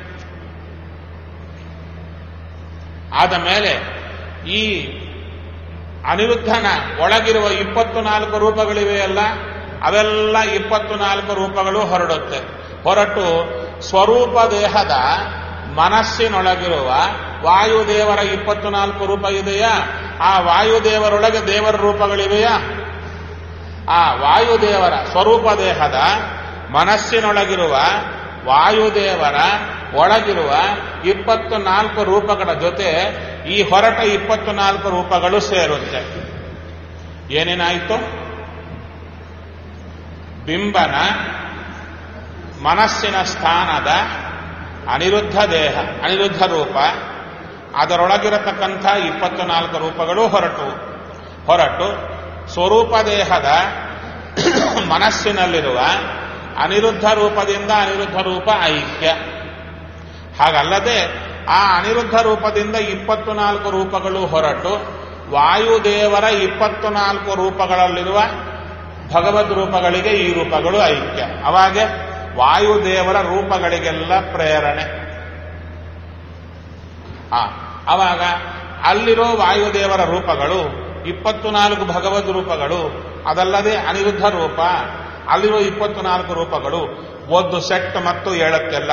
ಆದ ಮೇಲೆ ಈ ಅನಿರುದ್ಧನ ಒಳಗಿರುವ ಇಪ್ಪತ್ತು ನಾಲ್ಕು ರೂಪಗಳಿವೆಯಲ್ಲ ಅವೆಲ್ಲ ಇಪ್ಪತ್ತು ನಾಲ್ಕು ರೂಪಗಳು ಹೊರಡುತ್ತೆ ಹೊರಟು ಸ್ವರೂಪ ದೇಹದ ಮನಸ್ಸಿನೊಳಗಿರುವ ವಾಯುದೇವರ ಇಪ್ಪತ್ತು ನಾಲ್ಕು ರೂಪ ಇದೆಯಾ ಆ ವಾಯುದೇವರೊಳಗೆ ದೇವರ ರೂಪಗಳಿವೆಯಾ ಆ ವಾಯುದೇವರ ಸ್ವರೂಪ ದೇಹದ ಮನಸ್ಸಿನೊಳಗಿರುವ ವಾಯುದೇವರ ಒಳಗಿರುವ ಇಪ್ಪತ್ತು ನಾಲ್ಕು ರೂಪಗಳ ಜೊತೆ ಈ ಹೊರಟ ಇಪ್ಪತ್ತು ನಾಲ್ಕು ರೂಪಗಳು ಸೇರುತ್ತೆ ಏನೇನಾಯಿತು ಬಿಂಬನ ಮನಸ್ಸಿನ ಸ್ಥಾನದ ಅನಿರುದ್ಧ ದೇಹ ಅನಿರುದ್ಧ ರೂಪ ಅದರೊಳಗಿರತಕ್ಕಂಥ ಇಪ್ಪತ್ತು ನಾಲ್ಕು ರೂಪಗಳು ಹೊರಟು ಹೊರಟು ಸ್ವರೂಪ ದೇಹದ ಮನಸ್ಸಿನಲ್ಲಿರುವ ಅನಿರುದ್ಧ ರೂಪದಿಂದ ಅನಿರುದ್ಧ ರೂಪ ಐಕ್ಯ ಹಾಗಲ್ಲದೆ ಆ ಅನಿರುದ್ಧ ರೂಪದಿಂದ ಇಪ್ಪತ್ತು ನಾಲ್ಕು ರೂಪಗಳು ಹೊರಟು ವಾಯುದೇವರ ಇಪ್ಪತ್ತು ನಾಲ್ಕು ರೂಪಗಳಲ್ಲಿರುವ ಭಗವದ್ ರೂಪಗಳಿಗೆ ಈ ರೂಪಗಳು ಐಕ್ಯ ಅವಾಗೆ ವಾಯುದೇವರ ರೂಪಗಳಿಗೆಲ್ಲ ಪ್ರೇರಣೆ ಆ ಅವಾಗ ಅಲ್ಲಿರೋ ವಾಯುದೇವರ ರೂಪಗಳು ಇಪ್ಪತ್ತು ನಾಲ್ಕು ಭಗವದ್ ರೂಪಗಳು ಅದಲ್ಲದೆ ಅನಿರುದ್ಧ ರೂಪ ಅಲ್ಲಿರೋ ಇಪ್ಪತ್ತು ನಾಲ್ಕು ರೂಪಗಳು ಒಂದು ಸೆಟ್ ಮತ್ತು ಏಳಕ್ಕೆಲ್ಲ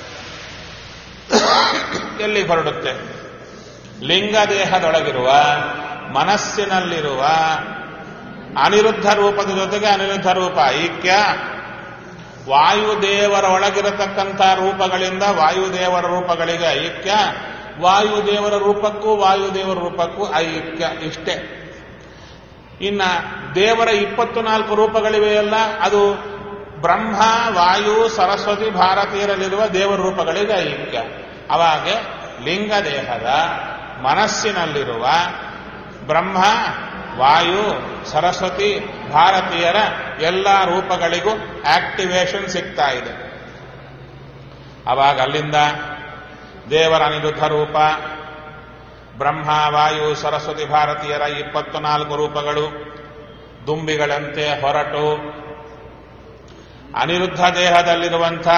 ಎಲ್ಲಿ ಹೊರಡುತ್ತೆ ಲಿಂಗ ದೇಹದೊಳಗಿರುವ ಮನಸ್ಸಿನಲ್ಲಿರುವ ಅನಿರುದ್ಧ ರೂಪದ ಜೊತೆಗೆ ಅನಿರುದ್ಧ ರೂಪ ಐಕ್ಯ ವಾಯುದೇವರ ಒಳಗಿರತಕ್ಕಂಥ ರೂಪಗಳಿಂದ ವಾಯುದೇವರ ರೂಪಗಳಿಗೆ ಐಕ್ಯ ವಾಯುದೇವರ ರೂಪಕ್ಕೂ ವಾಯುದೇವರ ರೂಪಕ್ಕೂ ಐಕ್ಯ ಇಷ್ಟೇ ಇನ್ನ ದೇವರ ಇಪ್ಪತ್ತು ನಾಲ್ಕು ರೂಪಗಳಿವೆಯಲ್ಲ ಅದು ಬ್ರಹ್ಮ ವಾಯು ಸರಸ್ವತಿ ಭಾರತೀಯರಲ್ಲಿರುವ ದೇವರ ರೂಪಗಳಿಗೆ ಐಕ್ಯ ಅವಾಗೆ ಲಿಂಗ ದೇಹದ ಮನಸ್ಸಿನಲ್ಲಿರುವ ಬ್ರಹ್ಮ ವಾಯು ಸರಸ್ವತಿ ಭಾರತೀಯರ ಎಲ್ಲ ರೂಪಗಳಿಗೂ ಆಕ್ಟಿವೇಶನ್ ಸಿಗ್ತಾ ಇದೆ ಅವಾಗ ಅಲ್ಲಿಂದ ದೇವರ ಅನಿರುದ್ಧ ರೂಪ ಬ್ರಹ್ಮ ವಾಯು ಸರಸ್ವತಿ ಭಾರತೀಯರ ಇಪ್ಪತ್ತು ನಾಲ್ಕು ರೂಪಗಳು ದುಂಬಿಗಳಂತೆ ಹೊರಟು ಅನಿರುದ್ಧ ದೇಹದಲ್ಲಿರುವಂಥ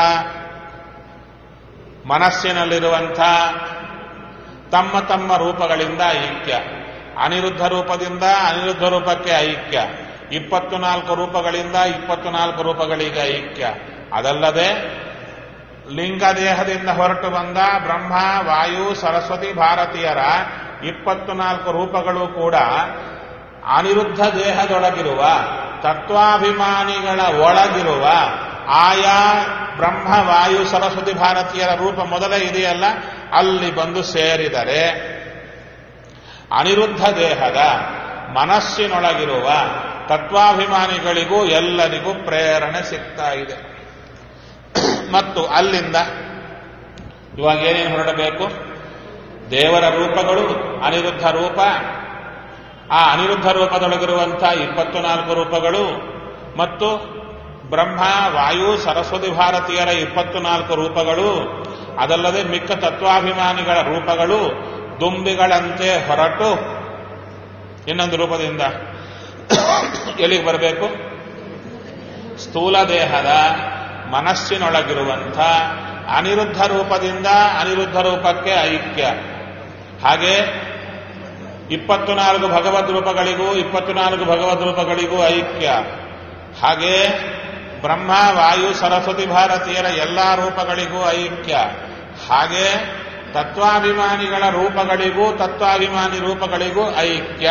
ಮನಸ್ಸಿನಲ್ಲಿರುವಂಥ ತಮ್ಮ ತಮ್ಮ ರೂಪಗಳಿಂದ ಐಕ್ಯ ಅನಿರುದ್ಧ ರೂಪದಿಂದ ಅನಿರುದ್ಧ ರೂಪಕ್ಕೆ ಐಕ್ಯ ಇಪ್ಪತ್ತು ನಾಲ್ಕು ರೂಪಗಳಿಂದ ಇಪ್ಪತ್ತು ನಾಲ್ಕು ರೂಪಗಳಿಗೆ ಐಕ್ಯ ಅದಲ್ಲದೆ ಲಿಂಗ ದೇಹದಿಂದ ಹೊರಟು ಬಂದ ಬ್ರಹ್ಮ ವಾಯು ಸರಸ್ವತಿ ಭಾರತೀಯರ ಇಪ್ಪತ್ತು ನಾಲ್ಕು ರೂಪಗಳು ಕೂಡ ಅನಿರುದ್ಧ ದೇಹದೊಳಗಿರುವ ತತ್ವಾಭಿಮಾನಿಗಳ ಒಳಗಿರುವ ಆಯಾ ಬ್ರಹ್ಮ ವಾಯು ಸರಸ್ವತಿ ಭಾರತೀಯರ ರೂಪ ಮೊದಲೇ ಇದೆಯಲ್ಲ ಅಲ್ಲಿ ಬಂದು ಸೇರಿದರೆ ಅನಿರುದ್ಧ ದೇಹದ ಮನಸ್ಸಿನೊಳಗಿರುವ ತತ್ವಾಭಿಮಾನಿಗಳಿಗೂ ಎಲ್ಲರಿಗೂ ಪ್ರೇರಣೆ ಸಿಗ್ತಾ ಇದೆ ಮತ್ತು ಅಲ್ಲಿಂದ ಇವಾಗ ಏನೇನು ಹೊರಡಬೇಕು ದೇವರ ರೂಪಗಳು ಅನಿರುದ್ಧ ರೂಪ ಆ ಅನಿರುದ್ಧ ರೂಪದೊಳಗಿರುವಂಥ ಇಪ್ಪತ್ತು ನಾಲ್ಕು ರೂಪಗಳು ಮತ್ತು ಬ್ರಹ್ಮ ವಾಯು ಸರಸ್ವತಿ ಭಾರತೀಯರ ಇಪ್ಪತ್ತು ನಾಲ್ಕು ರೂಪಗಳು ಅದಲ್ಲದೆ ಮಿಕ್ಕ ತತ್ವಾಭಿಮಾನಿಗಳ ರೂಪಗಳು ದುಂಬಿಗಳಂತೆ ಹೊರಟು ಇನ್ನೊಂದು ರೂಪದಿಂದ ಎಲ್ಲಿಗೆ ಬರಬೇಕು ಸ್ಥೂಲ ದೇಹದ ಮನಸ್ಸಿನೊಳಗಿರುವಂಥ ಅನಿರುದ್ಧ ರೂಪದಿಂದ ಅನಿರುದ್ಧ ರೂಪಕ್ಕೆ ಐಕ್ಯ ಹಾಗೆ ಇಪ್ಪತ್ತು ನಾಲ್ಕು ಭಗವದ್ ರೂಪಗಳಿಗೂ ಇಪ್ಪತ್ತು ನಾಲ್ಕು ಭಗವದ್ ರೂಪಗಳಿಗೂ ಐಕ್ಯ ಹಾಗೆ ಬ್ರಹ್ಮ ವಾಯು ಸರಸ್ವತಿ ಭಾರತೀಯರ ಎಲ್ಲ ರೂಪಗಳಿಗೂ ಐಕ್ಯ ಹಾಗೆ ತತ್ವಾಭಿಮಾನಿಗಳ ರೂಪಗಳಿಗೂ ತತ್ವಾಭಿಮಾನಿ ರೂಪಗಳಿಗೂ ಐಕ್ಯ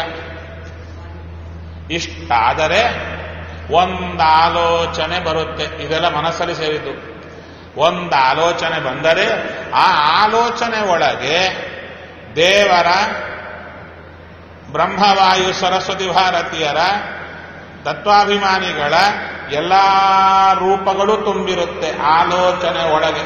ಇಷ್ಟಾದರೆ ಒಂದು ಆಲೋಚನೆ ಬರುತ್ತೆ ಇದೆಲ್ಲ ಮನಸ್ಸಲ್ಲಿ ಸೇರಿದ್ದು ಒಂದು ಆಲೋಚನೆ ಬಂದರೆ ಆ ಆಲೋಚನೆ ಒಳಗೆ ದೇವರ ಬ್ರಹ್ಮವಾಯು ಸರಸ್ವತಿ ಭಾರತೀಯರ ತತ್ವಾಭಿಮಾನಿಗಳ ಎಲ್ಲ ರೂಪಗಳು ತುಂಬಿರುತ್ತೆ ಆಲೋಚನೆ ಒಳಗೆ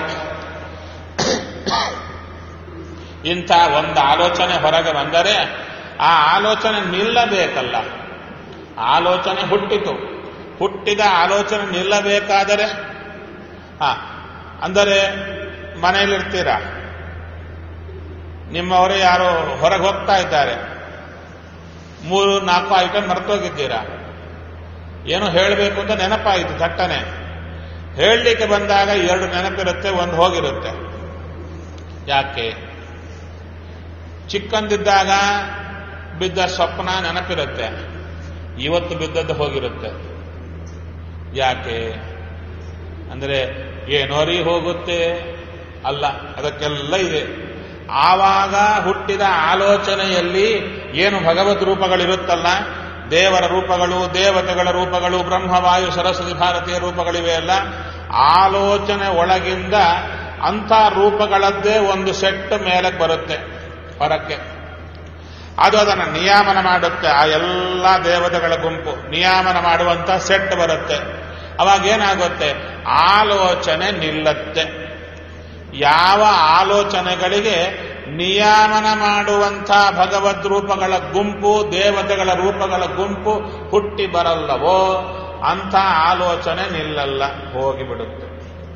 ಇಂಥ ಒಂದು ಆಲೋಚನೆ ಹೊರಗೆ ಬಂದರೆ ಆ ಆಲೋಚನೆ ನಿಲ್ಲಬೇಕಲ್ಲ ಆಲೋಚನೆ ಹುಟ್ಟಿತು ಹುಟ್ಟಿದ ಆಲೋಚನೆ ನಿಲ್ಲಬೇಕಾದರೆ ಹಾ ಅಂದರೆ ಮನೆಯಲ್ಲಿರ್ತೀರಾ ನಿಮ್ಮವರೇ ಯಾರೋ ಹೊರಗೆ ಹೋಗ್ತಾ ಇದ್ದಾರೆ ಮೂರು ನಾಲ್ಕು ಐಟಮ್ ಮರ್ತೋಗಿದ್ದೀರಾ ಏನೋ ಹೇಳಬೇಕು ಅಂತ ನೆನಪಾಯಿತು ದಟ್ಟನೆ ಹೇಳಲಿಕ್ಕೆ ಬಂದಾಗ ಎರಡು ನೆನಪಿರುತ್ತೆ ಒಂದು ಹೋಗಿರುತ್ತೆ ಯಾಕೆ ಚಿಕ್ಕಂದಿದ್ದಾಗ ಬಿದ್ದ ಸ್ವಪ್ನ ನೆನಪಿರುತ್ತೆ ಇವತ್ತು ಬಿದ್ದದ್ದು ಹೋಗಿರುತ್ತೆ ಯಾಕೆ ಅಂದರೆ ಏನೋರಿ ಹೋಗುತ್ತೆ ಅಲ್ಲ ಅದಕ್ಕೆಲ್ಲ ಇದೆ ಆವಾಗ ಹುಟ್ಟಿದ ಆಲೋಚನೆಯಲ್ಲಿ ಏನು ಭಗವದ್ ರೂಪಗಳಿರುತ್ತಲ್ಲ ದೇವರ ರೂಪಗಳು ದೇವತೆಗಳ ರೂಪಗಳು ಬ್ರಹ್ಮವಾಯು ಸರಸ್ವತಿ ಭಾರತೀಯ ರೂಪಗಳಿವೆ ಅಲ್ಲ ಆಲೋಚನೆ ಒಳಗಿಂದ ಅಂಥ ರೂಪಗಳದ್ದೇ ಒಂದು ಸೆಟ್ ಮೇಲಕ್ಕೆ ಬರುತ್ತೆ ಹೊರಕ್ಕೆ ಅದು ಅದನ್ನು ನಿಯಾಮನ ಮಾಡುತ್ತೆ ಆ ಎಲ್ಲ ದೇವತೆಗಳ ಗುಂಪು ನಿಯಾಮನ ಮಾಡುವಂತ ಸೆಟ್ ಬರುತ್ತೆ ಅವಾಗ ಏನಾಗುತ್ತೆ ಆಲೋಚನೆ ನಿಲ್ಲತ್ತೆ ಯಾವ ಆಲೋಚನೆಗಳಿಗೆ ನಿಯಾಮನ ಮಾಡುವಂಥ ಭಗವದ್ ರೂಪಗಳ ಗುಂಪು ದೇವತೆಗಳ ರೂಪಗಳ ಗುಂಪು ಹುಟ್ಟಿ ಬರಲ್ಲವೋ ಅಂಥ ಆಲೋಚನೆ ನಿಲ್ಲಲ್ಲ ಹೋಗಿಬಿಡುತ್ತೆ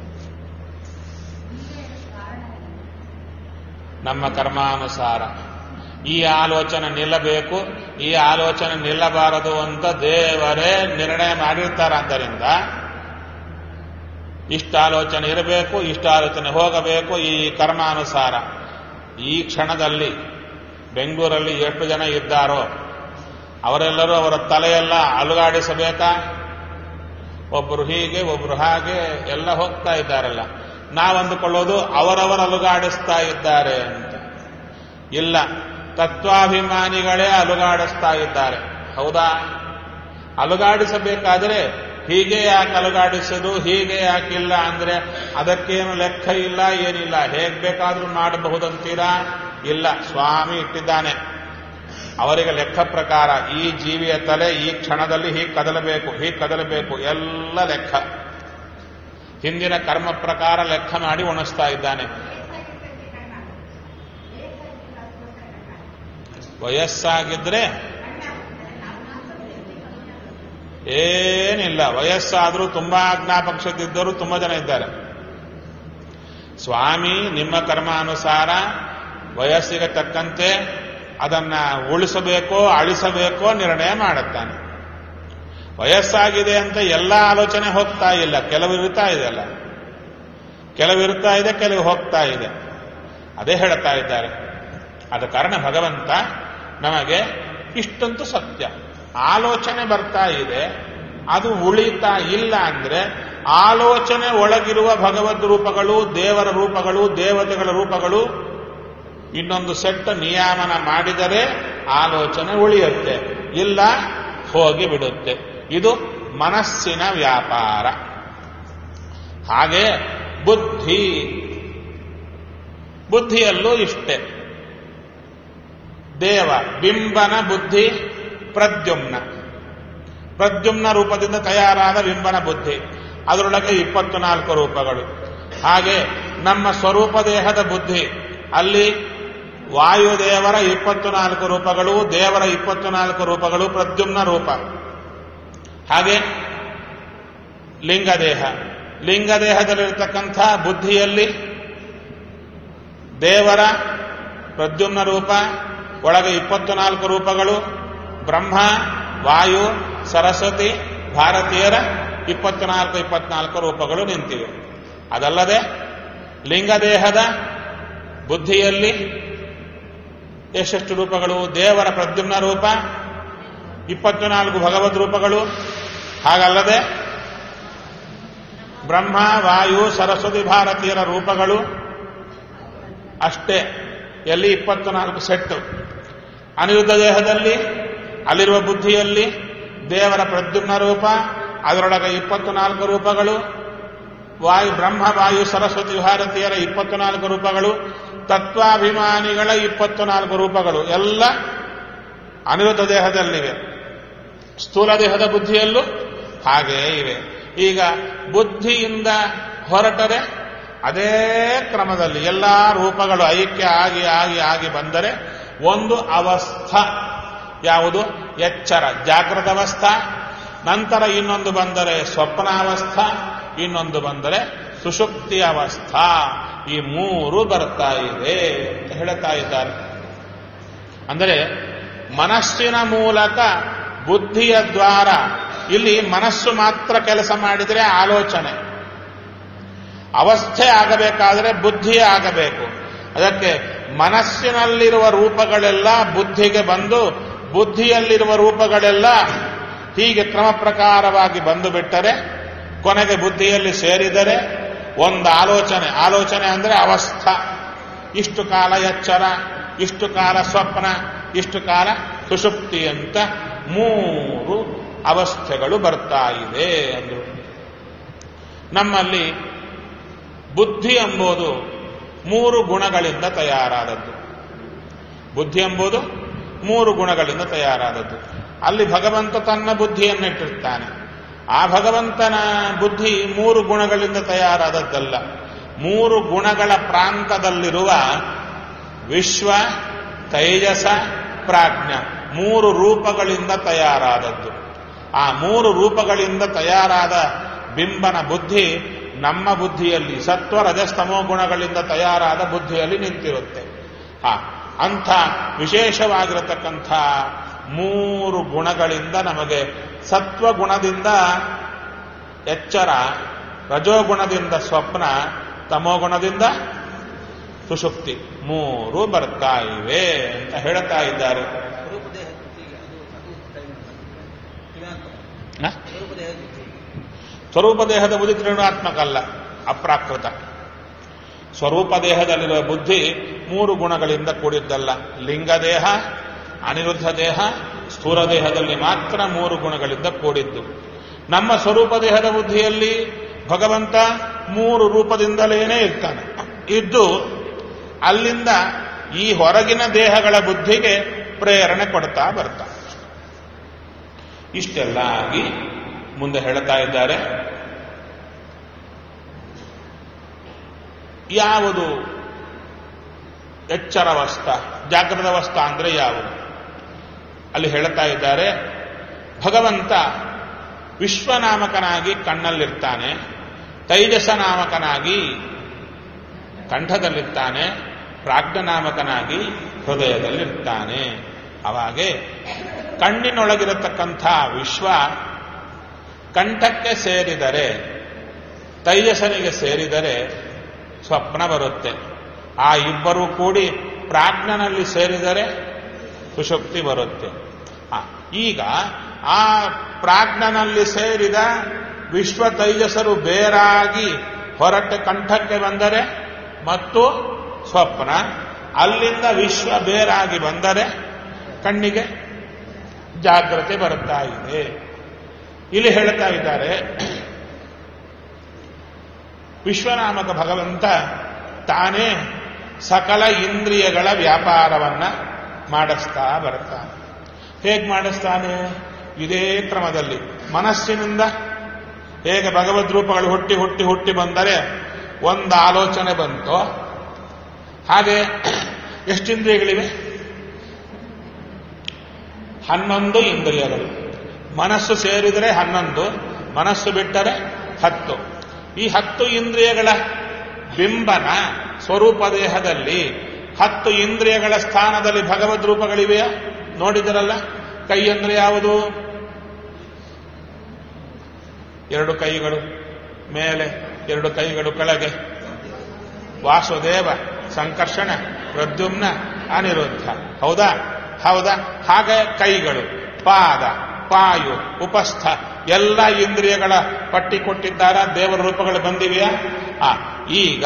ನಮ್ಮ ಕರ್ಮಾನುಸಾರ ಈ ಆಲೋಚನೆ ನಿಲ್ಲಬೇಕು ಈ ಆಲೋಚನೆ ನಿಲ್ಲಬಾರದು ಅಂತ ದೇವರೇ ನಿರ್ಣಯ ಮಾಡಿರ್ತಾರೆ ಆದ್ದರಿಂದ ಇಷ್ಟ ಆಲೋಚನೆ ಇರಬೇಕು ಇಷ್ಟ ಆಲೋಚನೆ ಹೋಗಬೇಕು ಈ ಕರ್ಮಾನುಸಾರ ಈ ಕ್ಷಣದಲ್ಲಿ ಬೆಂಗಳೂರಲ್ಲಿ ಎಷ್ಟು ಜನ ಇದ್ದಾರೋ ಅವರೆಲ್ಲರೂ ಅವರ ತಲೆಯೆಲ್ಲ ಅಲುಗಾಡಿಸಬೇಕಾ ಒಬ್ಬರು ಹೀಗೆ ಒಬ್ಬರು ಹಾಗೆ ಎಲ್ಲ ಹೋಗ್ತಾ ಇದ್ದಾರಲ್ಲ ನಾವಂದುಕೊಳ್ಳೋದು ಅವರವರು ಅಲುಗಾಡಿಸ್ತಾ ಇದ್ದಾರೆ ಅಂತ ಇಲ್ಲ ತತ್ವಾಭಿಮಾನಿಗಳೇ ಅಲುಗಾಡಿಸ್ತಾ ಇದ್ದಾರೆ ಹೌದಾ ಅಲುಗಾಡಿಸಬೇಕಾದರೆ ಹೀಗೆ ಯಾಕೆ ಅಲುಗಾಡಿಸೋದು ಹೀಗೆ ಯಾಕಿಲ್ಲ ಅಂದ್ರೆ ಅದಕ್ಕೇನು ಲೆಕ್ಕ ಇಲ್ಲ ಏನಿಲ್ಲ ಹೇಗ್ ಬೇಕಾದ್ರೂ ಮಾಡಬಹುದಂತೀರಾ ಇಲ್ಲ ಸ್ವಾಮಿ ಇಟ್ಟಿದ್ದಾನೆ ಅವರಿಗೆ ಲೆಕ್ಕ ಪ್ರಕಾರ ಈ ಜೀವಿಯ ತಲೆ ಈ ಕ್ಷಣದಲ್ಲಿ ಹೀಗೆ ಕದಲಬೇಕು ಹೀಗೆ ಕದಲಬೇಕು ಎಲ್ಲ ಲೆಕ್ಕ ಹಿಂದಿನ ಕರ್ಮ ಪ್ರಕಾರ ಲೆಕ್ಕ ಮಾಡಿ ಉಣಿಸ್ತಾ ಇದ್ದಾನೆ ವಯಸ್ಸಾಗಿದ್ರೆ ಏನಿಲ್ಲ ವಯಸ್ಸಾದರೂ ತುಂಬಾ ಜ್ಞಾಪಕ್ಷದಿದ್ದವರು ತುಂಬಾ ಜನ ಇದ್ದಾರೆ ಸ್ವಾಮಿ ನಿಮ್ಮ ಕರ್ಮಾನುಸಾರ ವಯಸ್ಸಿಗೆ ತಕ್ಕಂತೆ ಅದನ್ನ ಉಳಿಸಬೇಕೋ ಅಳಿಸಬೇಕೋ ನಿರ್ಣಯ ಮಾಡುತ್ತಾನೆ ವಯಸ್ಸಾಗಿದೆ ಅಂತ ಎಲ್ಲ ಆಲೋಚನೆ ಹೋಗ್ತಾ ಇಲ್ಲ ಕೆಲವು ಇರ್ತಾ ಇದೆಯಲ್ಲ ಕೆಲವು ಇರ್ತಾ ಇದೆ ಕೆಲವು ಹೋಗ್ತಾ ಇದೆ ಅದೇ ಹೇಳ್ತಾ ಇದ್ದಾರೆ ಆದ ಕಾರಣ ಭಗವಂತ ನಮಗೆ ಇಷ್ಟಂತೂ ಸತ್ಯ ಆಲೋಚನೆ ಬರ್ತಾ ಇದೆ ಅದು ಉಳಿತಾ ಇಲ್ಲ ಅಂದ್ರೆ ಆಲೋಚನೆ ಒಳಗಿರುವ ಭಗವದ್ ರೂಪಗಳು ದೇವರ ರೂಪಗಳು ದೇವತೆಗಳ ರೂಪಗಳು ಇನ್ನೊಂದು ಸೆಟ್ ನಿಯಾಮನ ಮಾಡಿದರೆ ಆಲೋಚನೆ ಉಳಿಯುತ್ತೆ ಇಲ್ಲ ಹೋಗಿ ಬಿಡುತ್ತೆ ಇದು ಮನಸ್ಸಿನ ವ್ಯಾಪಾರ ಹಾಗೆ ಬುದ್ಧಿ ಬುದ್ಧಿಯಲ್ಲೂ ಇಷ್ಟೆ ದೇವ ಬಿಂಬನ ಬುದ್ಧಿ ಪ್ರದ್ಯುಮ್ನ ಪ್ರದ್ಯುಮ್ನ ರೂಪದಿಂದ ತಯಾರಾದ ಬಿಂಬನ ಬುದ್ಧಿ ಅದರೊಳಗೆ ಇಪ್ಪತ್ತು ನಾಲ್ಕು ರೂಪಗಳು ಹಾಗೆ ನಮ್ಮ ಸ್ವರೂಪ ದೇಹದ ಬುದ್ಧಿ ಅಲ್ಲಿ ವಾಯುದೇವರ ಇಪ್ಪತ್ತು ನಾಲ್ಕು ರೂಪಗಳು ದೇವರ ಇಪ್ಪತ್ತು ನಾಲ್ಕು ರೂಪಗಳು ಪ್ರದ್ಯುಮ್ನ ರೂಪ ಹಾಗೆ ಲಿಂಗದೇಹ ಲಿಂಗದೇಹದಲ್ಲಿರ್ತಕ್ಕಂಥ ಬುದ್ಧಿಯಲ್ಲಿ ದೇವರ ಪ್ರದ್ಯುಮ್ನ ರೂಪ ಒಳಗೆ ಇಪ್ಪತ್ತು ನಾಲ್ಕು ರೂಪಗಳು ಬ್ರಹ್ಮ ವಾಯು ಸರಸ್ವತಿ ಭಾರತೀಯರ ಇಪ್ಪತ್ನಾಲ್ಕು ಇಪ್ಪತ್ನಾಲ್ಕು ರೂಪಗಳು ನಿಂತಿವೆ ಅದಲ್ಲದೆ ಲಿಂಗದೇಹದ ಬುದ್ಧಿಯಲ್ಲಿ ಎಷ್ಟೆಷ್ಟು ರೂಪಗಳು ದೇವರ ಪ್ರದ್ಯುಮ್ನ ರೂಪ ಇಪ್ಪತ್ನಾಲ್ಕು ಭಗವದ್ ರೂಪಗಳು ಹಾಗಲ್ಲದೆ ಬ್ರಹ್ಮ ವಾಯು ಸರಸ್ವತಿ ಭಾರತೀಯರ ರೂಪಗಳು ಅಷ್ಟೇ ಎಲ್ಲಿ ಇಪ್ಪತ್ತು ನಾಲ್ಕು ಸೆಟ್ಟು ಅನಿರುದ್ಧ ದೇಹದಲ್ಲಿ ಅಲ್ಲಿರುವ ಬುದ್ಧಿಯಲ್ಲಿ ದೇವರ ಪ್ರದ್ಯುಮ್ನ ರೂಪ ಅದರೊಳಗೆ ಇಪ್ಪತ್ತು ನಾಲ್ಕು ರೂಪಗಳು ವಾಯು ಬ್ರಹ್ಮ ವಾಯು ಸರಸ್ವತಿ ಭಾರತೀಯರ ಇಪ್ಪತ್ತು ನಾಲ್ಕು ರೂಪಗಳು ತತ್ವಾಭಿಮಾನಿಗಳ ಇಪ್ಪತ್ತು ನಾಲ್ಕು ರೂಪಗಳು ಎಲ್ಲ ಅನಿರುದ್ಧ ದೇಹದಲ್ಲಿವೆ ಸ್ಥೂಲ ದೇಹದ ಬುದ್ಧಿಯಲ್ಲೂ ಹಾಗೇ ಇವೆ ಈಗ ಬುದ್ಧಿಯಿಂದ ಹೊರಟರೆ ಅದೇ ಕ್ರಮದಲ್ಲಿ ಎಲ್ಲಾ ರೂಪಗಳು ಐಕ್ಯ ಆಗಿ ಆಗಿ ಆಗಿ ಬಂದರೆ ಒಂದು ಅವಸ್ಥಾ ಯಾವುದು ಎಚ್ಚರ ಜಾಗೃತ ಅವಸ್ಥಾ ನಂತರ ಇನ್ನೊಂದು ಬಂದರೆ ಸ್ವಪ್ನಾವಸ್ಥಾ ಇನ್ನೊಂದು ಬಂದರೆ ಸುಷುಪ್ತಿ ಅವಸ್ಥಾ ಈ ಮೂರು ಬರ್ತಾ ಇದೆ ಅಂತ ಹೇಳ್ತಾ ಇದ್ದಾರೆ ಅಂದರೆ ಮನಸ್ಸಿನ ಮೂಲಕ ಬುದ್ಧಿಯ ದ್ವಾರ ಇಲ್ಲಿ ಮನಸ್ಸು ಮಾತ್ರ ಕೆಲಸ ಮಾಡಿದರೆ ಆಲೋಚನೆ ಅವಸ್ಥೆ ಆಗಬೇಕಾದರೆ ಬುದ್ಧಿಯೇ ಆಗಬೇಕು ಅದಕ್ಕೆ ಮನಸ್ಸಿನಲ್ಲಿರುವ ರೂಪಗಳೆಲ್ಲ ಬುದ್ಧಿಗೆ ಬಂದು ಬುದ್ಧಿಯಲ್ಲಿರುವ ರೂಪಗಳೆಲ್ಲ ಹೀಗೆ ಕ್ರಮ ಪ್ರಕಾರವಾಗಿ ಬಂದು ಬಿಟ್ಟರೆ ಕೊನೆಗೆ ಬುದ್ಧಿಯಲ್ಲಿ ಸೇರಿದರೆ ಒಂದು ಆಲೋಚನೆ ಆಲೋಚನೆ ಅಂದರೆ ಅವಸ್ಥಾ ಇಷ್ಟು ಕಾಲ ಎಚ್ಚರ ಇಷ್ಟು ಕಾಲ ಸ್ವಪ್ನ ಇಷ್ಟು ಕಾಲ ಸುಷುಪ್ತಿ ಅಂತ ಮೂರು ಅವಸ್ಥೆಗಳು ಬರ್ತಾ ಇದೆ ಅಂದರು ನಮ್ಮಲ್ಲಿ ಬುದ್ಧಿ ಎಂಬುದು ಮೂರು ಗುಣಗಳಿಂದ ತಯಾರಾದದ್ದು ಬುದ್ಧಿ ಎಂಬುದು ಮೂರು ಗುಣಗಳಿಂದ ತಯಾರಾದದ್ದು ಅಲ್ಲಿ ಭಗವಂತ ತನ್ನ ಬುದ್ಧಿಯನ್ನಿಟ್ಟಿರ್ತಾನೆ ಆ ಭಗವಂತನ ಬುದ್ಧಿ ಮೂರು ಗುಣಗಳಿಂದ ತಯಾರಾದದ್ದಲ್ಲ ಮೂರು ಗುಣಗಳ ಪ್ರಾಂತದಲ್ಲಿರುವ ವಿಶ್ವ ತೈಜಸ ಪ್ರಾಜ್ಞ ಮೂರು ರೂಪಗಳಿಂದ ತಯಾರಾದದ್ದು ಆ ಮೂರು ರೂಪಗಳಿಂದ ತಯಾರಾದ ಬಿಂಬನ ಬುದ್ಧಿ ನಮ್ಮ ಬುದ್ಧಿಯಲ್ಲಿ ಸತ್ವ ರಜಸ್ತಮೋ ಗುಣಗಳಿಂದ ತಯಾರಾದ ಬುದ್ಧಿಯಲ್ಲಿ ನಿಂತಿರುತ್ತೆ ಆ ಅಂಥ ವಿಶೇಷವಾಗಿರತಕ್ಕಂಥ ಮೂರು ಗುಣಗಳಿಂದ ನಮಗೆ ಸತ್ವಗುಣದಿಂದ ಎಚ್ಚರ ರಜೋಗುಣದಿಂದ ಸ್ವಪ್ನ ತಮೋಗುಣದಿಂದ ಸುಷುಪ್ತಿ ಮೂರು ಬರ್ತಾ ಇವೆ ಅಂತ ಹೇಳ್ತಾ ಇದ್ದಾರೆ ಸ್ವರೂಪದೇಹ ಬುದ್ಧಿಗೆ ಅದು ಅದು ಟೈಮ್ ತ್ರಿಗುಣಾತ್ಮಕ ಹ? ಸ್ವರೂಪದೇಹ ಬುದ್ಧಿ ಸ್ವರೂಪ ದೇಹದ ಬುದ್ಧಿ ತ್ರಿಗುಣಾತ್ಮಕ ಅಲ್ಲ ಅಪ್ರಾಕೃತ ಸ್ವರೂಪ ದೇಹದಲ್ಲಿರುವ ಬುದ್ಧಿ ಮೂರು ಗುಣಗಳಿಂದ ಕೂಡಿದ್ದಲ್ಲ ಲಿಂಗ ದೇಹ ಅನಿರುದ್ಧ ದೇಹ ಸ್ಥೂಲ ದೇಹದಲ್ಲಿ ಮಾತ್ರ ಮೂರು ಗುಣಗಳಿಂದ ಕೂಡಿದ್ದು ನಮ್ಮ ಸ್ವರೂಪ ದೇಹದ ಬುದ್ಧಿಯಲ್ಲಿ ಭಗವಂತ ಮೂರು ರೂಪದಿಂದಲೇನೇ ಇರ್ತಾನೆ ಇದ್ದು ಅಲ್ಲಿಂದ ಈ ಹೊರಗಿನ ದೇಹಗಳ ಬುದ್ಧಿಗೆ ಪ್ರೇರಣೆ ಕೊಡ್ತಾ ಬರ್ತಾನೆ ಇಷ್ಟೆಲ್ಲ ಆಗಿ ಮುಂದೆ ಹೇಳ್ತಾ ಇದ್ದಾರೆ ಯಾವುದು ಎಚ್ಚರವಸ್ಥ ಜಾಗೃತವಸ್ಥ ಅಂದ್ರೆ ಯಾವುದು ಅಲ್ಲಿ ಹೇಳ್ತಾ ಇದ್ದಾರೆ ಭಗವಂತ ವಿಶ್ವನಾಮಕನಾಗಿ ಕಣ್ಣಲ್ಲಿರ್ತಾನೆ ತೈಜಸ ನಾಮಕನಾಗಿ ಕಂಠದಲ್ಲಿರ್ತಾನೆ ಪ್ರಾಜ್ಞನಾಮಕನಾಗಿ ಹೃದಯದಲ್ಲಿರ್ತಾನೆ ಅವಾಗೆ ಕಣ್ಣಿನೊಳಗಿರತಕ್ಕಂಥ ವಿಶ್ವ ಕಂಠಕ್ಕೆ ಸೇರಿದರೆ ತೈಜಸನಿಗೆ ಸೇರಿದರೆ ಸ್ವಪ್ನ ಬರುತ್ತೆ ಆ ಇಬ್ಬರು ಕೂಡಿ ಪ್ರಾಜ್ಞನಲ್ಲಿ ಸೇರಿದರೆ ಸುಷುಪ್ತಿ ಬರುತ್ತೆ ಆ, ಈಗ ಆ ಪ್ರಾಜ್ಞನಲ್ಲಿ ಸೇರಿದ ವಿಶ್ವ ತೈಜಸರು ಬೇರಾಗಿ ಹೊರಟೆ ಕಂಠಕ್ಕೆ ಬಂದರೆ ಮತ್ತು ಸ್ವಪ್ನ ಅಲ್ಲಿಂದ ವಿಶ್ವ ಬೇರಾಗಿ ಬಂದರೆ ಕಣ್ಣಿಗೆ ಜಾಗ್ರತೆ ಬರುತ್ತಾ ಇದೆ ಇಲ್ಲಿ ಹೇಳ್ತಾ ಇದ್ದಾರೆ ವಿಶ್ವನಾಮಕ ಭಗವಂತ ತಾನೇ ಸಕಲ ಇಂದ್ರಿಯಗಳ ವ್ಯಾಪಾರವನ್ನ ಮಾಡಿಸ್ತಾ ಬರ್ತಾನೆ ಹೇಗೆ ಮಾಡಿಸ್ತಾನೆ ಇದೇ ಕ್ರಮದಲ್ಲಿ ಮನಸ್ಸಿನಿಂದ ಹೇಗೆ ಭಗವದ್ ರೂಪಗಳು ಹುಟ್ಟಿ ಹುಟ್ಟಿ ಹುಟ್ಟಿ ಬಂದರೆ ಒಂದು ಆಲೋಚನೆ ಬಂತು ಹಾಗೆ ಎಷ್ಟು ಇಂದ್ರಿಯಗಳಿವೆ ಹನ್ನೊಂದು ಇಂದ್ರಿಯಗಳು ಮನಸ್ಸು ಸೇರಿದರೆ ಹನ್ನೊಂದು ಮನಸ್ಸು ಬಿಟ್ಟರೆ ಹತ್ತು ಈ ಹತ್ತು ಇಂದ್ರಿಯಗಳ ಬಿಂಬನ ಸ್ವರೂಪ ದೇಹದಲ್ಲಿ ಹತ್ತು ಇಂದ್ರಿಯಗಳ ಸ್ಥಾನದಲ್ಲಿ ಭಗವದ್ ರೂಪಗಳಿವೆಯಾ ನೋಡಿದರಲ್ಲ ಕೈ ಅಂದ್ರೆ ಯಾವುದು ಎರಡು ಕೈಗಳು ಮೇಲೆ ಎರಡು ಕೈಗಳು ಕೆಳಗೆ ವಾಸುದೇವ ಸಂಕರ್ಷಣ ಪ್ರದ್ಯುಮ್ನ ಅನಿರುದ್ಧ ಹೌದಾ ಹೌದಾ ಹಾಗೆ ಕೈಗಳು ಪಾದ ಪಾಯು ಉಪಸ್ಥ ಎಲ್ಲ ಇಂದ್ರಿಯಗಳ ಪಟ್ಟಿ ಕೊಟ್ಟಿದ್ದಾರ ದೇವರ ರೂಪಗಳು ಬಂದಿವೆಯಾ ಆ ಈಗ